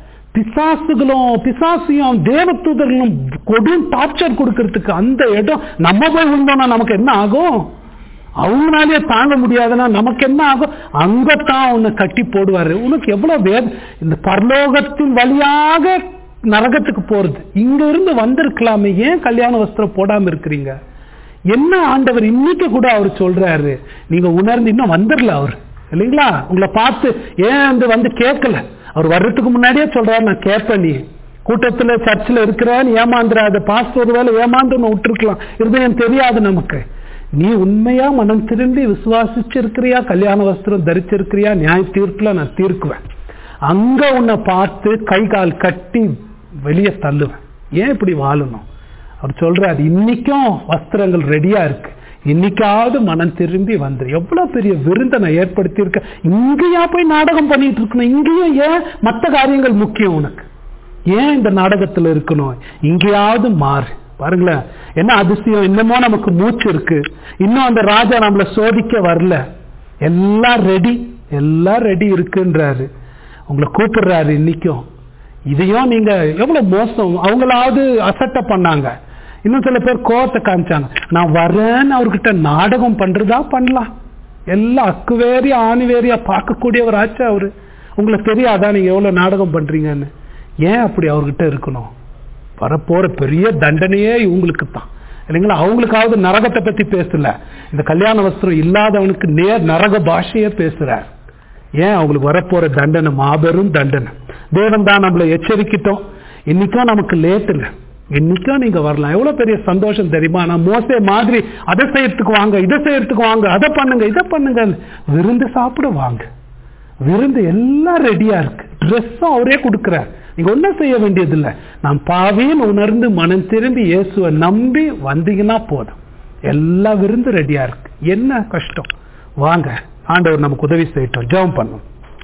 பிசாசுகளும் பிசாசியும் தேவதூதர்களும் கொடும் டார்ச்சர் கொடுக்கறதுக்கு அந்த இடம் நம்ம போய் விழுந்தோம்னா நமக்கு என்ன ஆகும் அவங்களாலே தாங்க முடியாதுன்னா நமக்கு என்ன ஆகும் அங்கத்தான் உன்னை கட்டி போடுவாரு உனக்கு எவ்வளவு வேத இந்த பரலோகத்தின் வழியாக நரகத்துக்கு போறது இங்க இருந்து வந்திருக்கலாமே ஏன் கல்யாண வஸ்திரம் போடாம இருக்கிறீங்க என்ன ஆண்டவர் இன்னைக்கு கூட அவர் சொல்றாரு நீங்க உணர்ந்து இன்னும் வந்துடல அவர் இல்லைங்களா உங்களை பார்த்து ஏன் வந்து வந்து கேட்கல அவர் வர்றதுக்கு முன்னாடியே சொல்றாரு நான் கேட்பேன் நீ கூட்டத்துல சர்ச்சில் இருக்கிறேன் ஏமாந்துடாத பாஸ்ட் ஒரு வேலை ஏமாந்து விட்டுருக்கலாம் இருதயம் தெரியாது நமக்கு நீ உண்மையா மனம் திரும்பி விசுவாசிச்சு இருக்கிறியா கல்யாண வஸ்திரம் தரிச்சிருக்கிறியா நியாய தீர்ப்புல நான் தீர்க்குவேன் அங்க உன்னை பார்த்து கை கால் கட்டி வெளியே தள்ளுவேன் ஏன் இப்படி வாழணும் அவர் சொல்றாரு இன்னைக்கும் வஸ்திரங்கள் ரெடியா இருக்கு இன்னைக்காவது மனம் திரும்பி வந்துரு எவ்வளவு பெரிய விருந்தை நான் ஏற்படுத்தி இருக்க இங்கேயா போய் நாடகம் பண்ணிட்டு இருக்கணும் இங்கேயும் ஏன் மற்ற காரியங்கள் முக்கியம் உனக்கு ஏன் இந்த நாடகத்துல இருக்கணும் இங்கேயாவது மாறு பாருங்களேன் என்ன அதிசயம் இன்னமோ நமக்கு மூச்சு இருக்கு இன்னும் அந்த ராஜா நம்மள சோதிக்க வரல எல்லாம் ரெடி எல்லாம் ரெடி இருக்குன்றாரு உங்களை கூப்பிடுறாரு இன்னைக்கும் இதையும் நீங்க எவ்வளவு மோசம் அவங்களாவது அசட்ட பண்ணாங்க இன்னும் சில பேர் கோவத்தை காமிச்சாங்க நான் வரேன்னு அவர்கிட்ட நாடகம் பண்றதா பண்ணலாம் எல்லாம் அக்கு வேறியா ஆணி வேறியா பார்க்கக்கூடியவர் ஆச்சு அவரு உங்களுக்கு தெரியாதா நீங்க எவ்வளவு நாடகம் பண்றீங்கன்னு ஏன் அப்படி அவர்கிட்ட இருக்கணும் வரப்போற பெரிய தண்டனையே இவங்களுக்கு தான் இல்லைங்களா அவங்களுக்காவது நரகத்தை பத்தி பேசல இந்த கல்யாண வஸ்திரம் இல்லாதவனுக்கு நேர் நரக பாஷையே பேசுறார் ஏன் அவங்களுக்கு வரப்போற தண்டனை மாபெரும் தண்டனை தேவன் தான் நம்மளை எச்சரிக்கிட்டோம் இன்னைக்கும் நமக்கு லேட் இல்லை இன்னைக்கும் நீங்க வரலாம் எவ்வளவு பெரிய சந்தோஷம் தெரியுமா நான் மோசே மாதிரி அதை செய்யறதுக்கு வாங்க இதை செய்யறதுக்கு வாங்க அதை பண்ணுங்க இதை பண்ணுங்க விருந்து சாப்பிட வாங்க விருந்து எல்லாம் ரெடியா இருக்கு ட்ரெஸ்ஸும் அவரே கொடுக்கிறார் நீங்க ஒன்றும் செய்ய வேண்டியது இல்லை நான் பாவின்னு உணர்ந்து மனம் திரும்பி இயேசுவை நம்பி வந்தீங்கன்னா போதும் எல்லா விருந்து ரெடியா இருக்கு என்ன கஷ்டம் வாங்க ஆண்டவர் நமக்கு உதவி செய்யட்டும் ஜெபம் பண்ணும்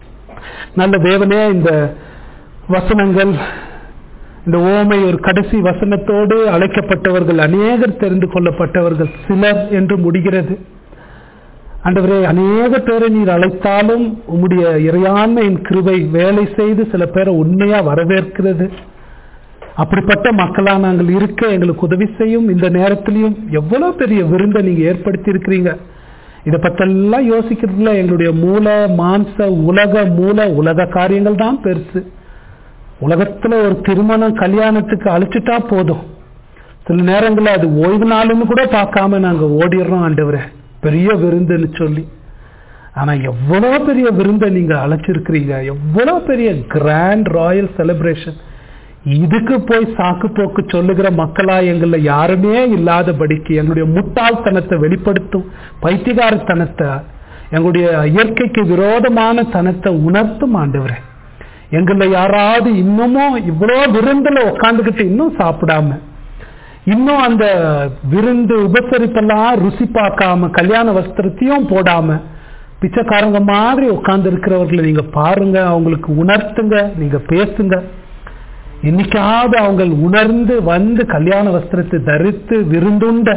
நல்ல தேவனே இந்த வசனங்கள் இந்த ஓமை ஒரு கடைசி வசனத்தோடு அழைக்கப்பட்டவர்கள் அநேகர் தெரிந்து கொள்ளப்பட்டவர்கள் சிலர் என்று முடிகிறது ஆண்டவரே அநேக பேரை நீர் அழைத்தாலும் உம்முடைய இறையாண்மையின் கிருபை வேலை செய்து சில பேரை உண்மையா வரவேற்கிறது அப்படிப்பட்ட மக்களா நாங்கள் இருக்க எங்களுக்கு உதவி செய்யும் இந்த நேரத்திலையும் எவ்வளவு பெரிய விருந்தை நீங்க ஏற்படுத்தி இருக்கிறீங்க இதை பத்தெல்லாம் யோசிக்கிறதுல எங்களுடைய மூல மாம்ச உலக மூல உலக காரியங்கள் தான் பெருசு உலகத்துல ஒரு திருமணம் கல்யாணத்துக்கு அழைச்சிட்டா போதும் சில நேரங்களில் அது ஓய்வு நாளுன்னு கூட பார்க்காம நாங்க ஓடிடுறோம் ஆண்டவரே பெரிய விருந்துன்னு சொல்லி ஆனா எவ்வளவு பெரிய விருந்தை நீங்க அழைச்சிருக்கிறீங்க எவ்வளவு பெரிய கிராண்ட் ராயல் செலிப்ரேஷன் இதுக்கு போய் சாக்கு போக்கு சொல்லுகிற மக்களா எங்கள யாருமே இல்லாதபடிக்கு எங்களுடைய முட்டாள்தனத்தை வெளிப்படுத்தும் பைத்தியகாரத்தனத்தை எங்களுடைய இயற்கைக்கு விரோதமான தனத்தை உணர்த்தும் ஆண்டவரே எங்கள யாராவது இன்னமும் இவ்வளோ விருந்துல உட்காந்துக்கிட்டு இன்னும் சாப்பிடாம இன்னும் அந்த விருந்து உபசரிப்பெல்லாம் ருசி பார்க்காம கல்யாண வஸ்திரத்தையும் போடாம பிச்சைக்காரங்க மாதிரி உட்கார்ந்து இருக்கிறவர்களை நீங்க பாருங்க அவங்களுக்கு உணர்த்துங்க நீங்க பேசுங்க இன்னைக்காவது அவங்க உணர்ந்து வந்து கல்யாண வஸ்திரத்தை தரித்து விருந்துண்ட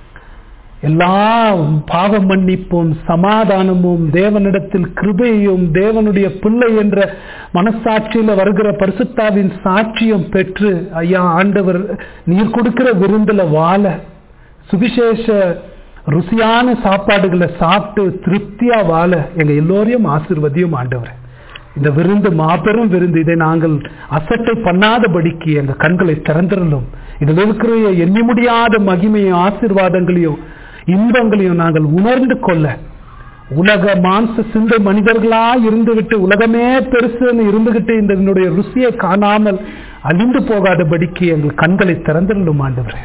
எல்லா பாவ மன்னிப்பும் சமாதானமும் தேவனிடத்தில் கிருபையும் தேவனுடைய பிள்ளை என்ற மனசாட்சியில வருகிற பரிசுத்தாவின் சாட்சியம் பெற்று ஐயா ஆண்டவர் நீர் கொடுக்கிற விருந்துல வாழ சுவிசேஷ ருசியான சாப்பாடுகளை சாப்பிட்டு திருப்தியா வாழ எங்க எல்லோரையும் ஆசிர்வதியும் ஆண்டவர் இந்த விருந்து மாபெரும் விருந்து இதை நாங்கள் அசட்டை பண்ணாதபடிக்கு எங்க கண்களை திறந்திரலும் இதில் இருக்கிற எண்ணி முடியாத மகிமையும் ஆசிர்வாதங்களையும் இன்பங்களையும் நாங்கள் உணர்ந்து கொள்ள உலக மாம்ச சிந்தை மனிதர்களா இருந்துவிட்டு உலகமே பெருசுன்னு இருந்துகிட்டு இந்த என்னுடைய ருசியை காணாமல் அழிந்து போகாதபடிக்கு எங்கள் கண்களை திறந்திரலும் ஆண்டவர்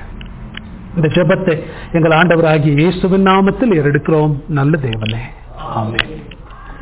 இந்த ஜெபத்தை எங்கள் ஆண்டவராகிய இயேசுவின் நாமத்தில் ஏறெடுக்கிறோம் நல்ல தேவனே ஆமென்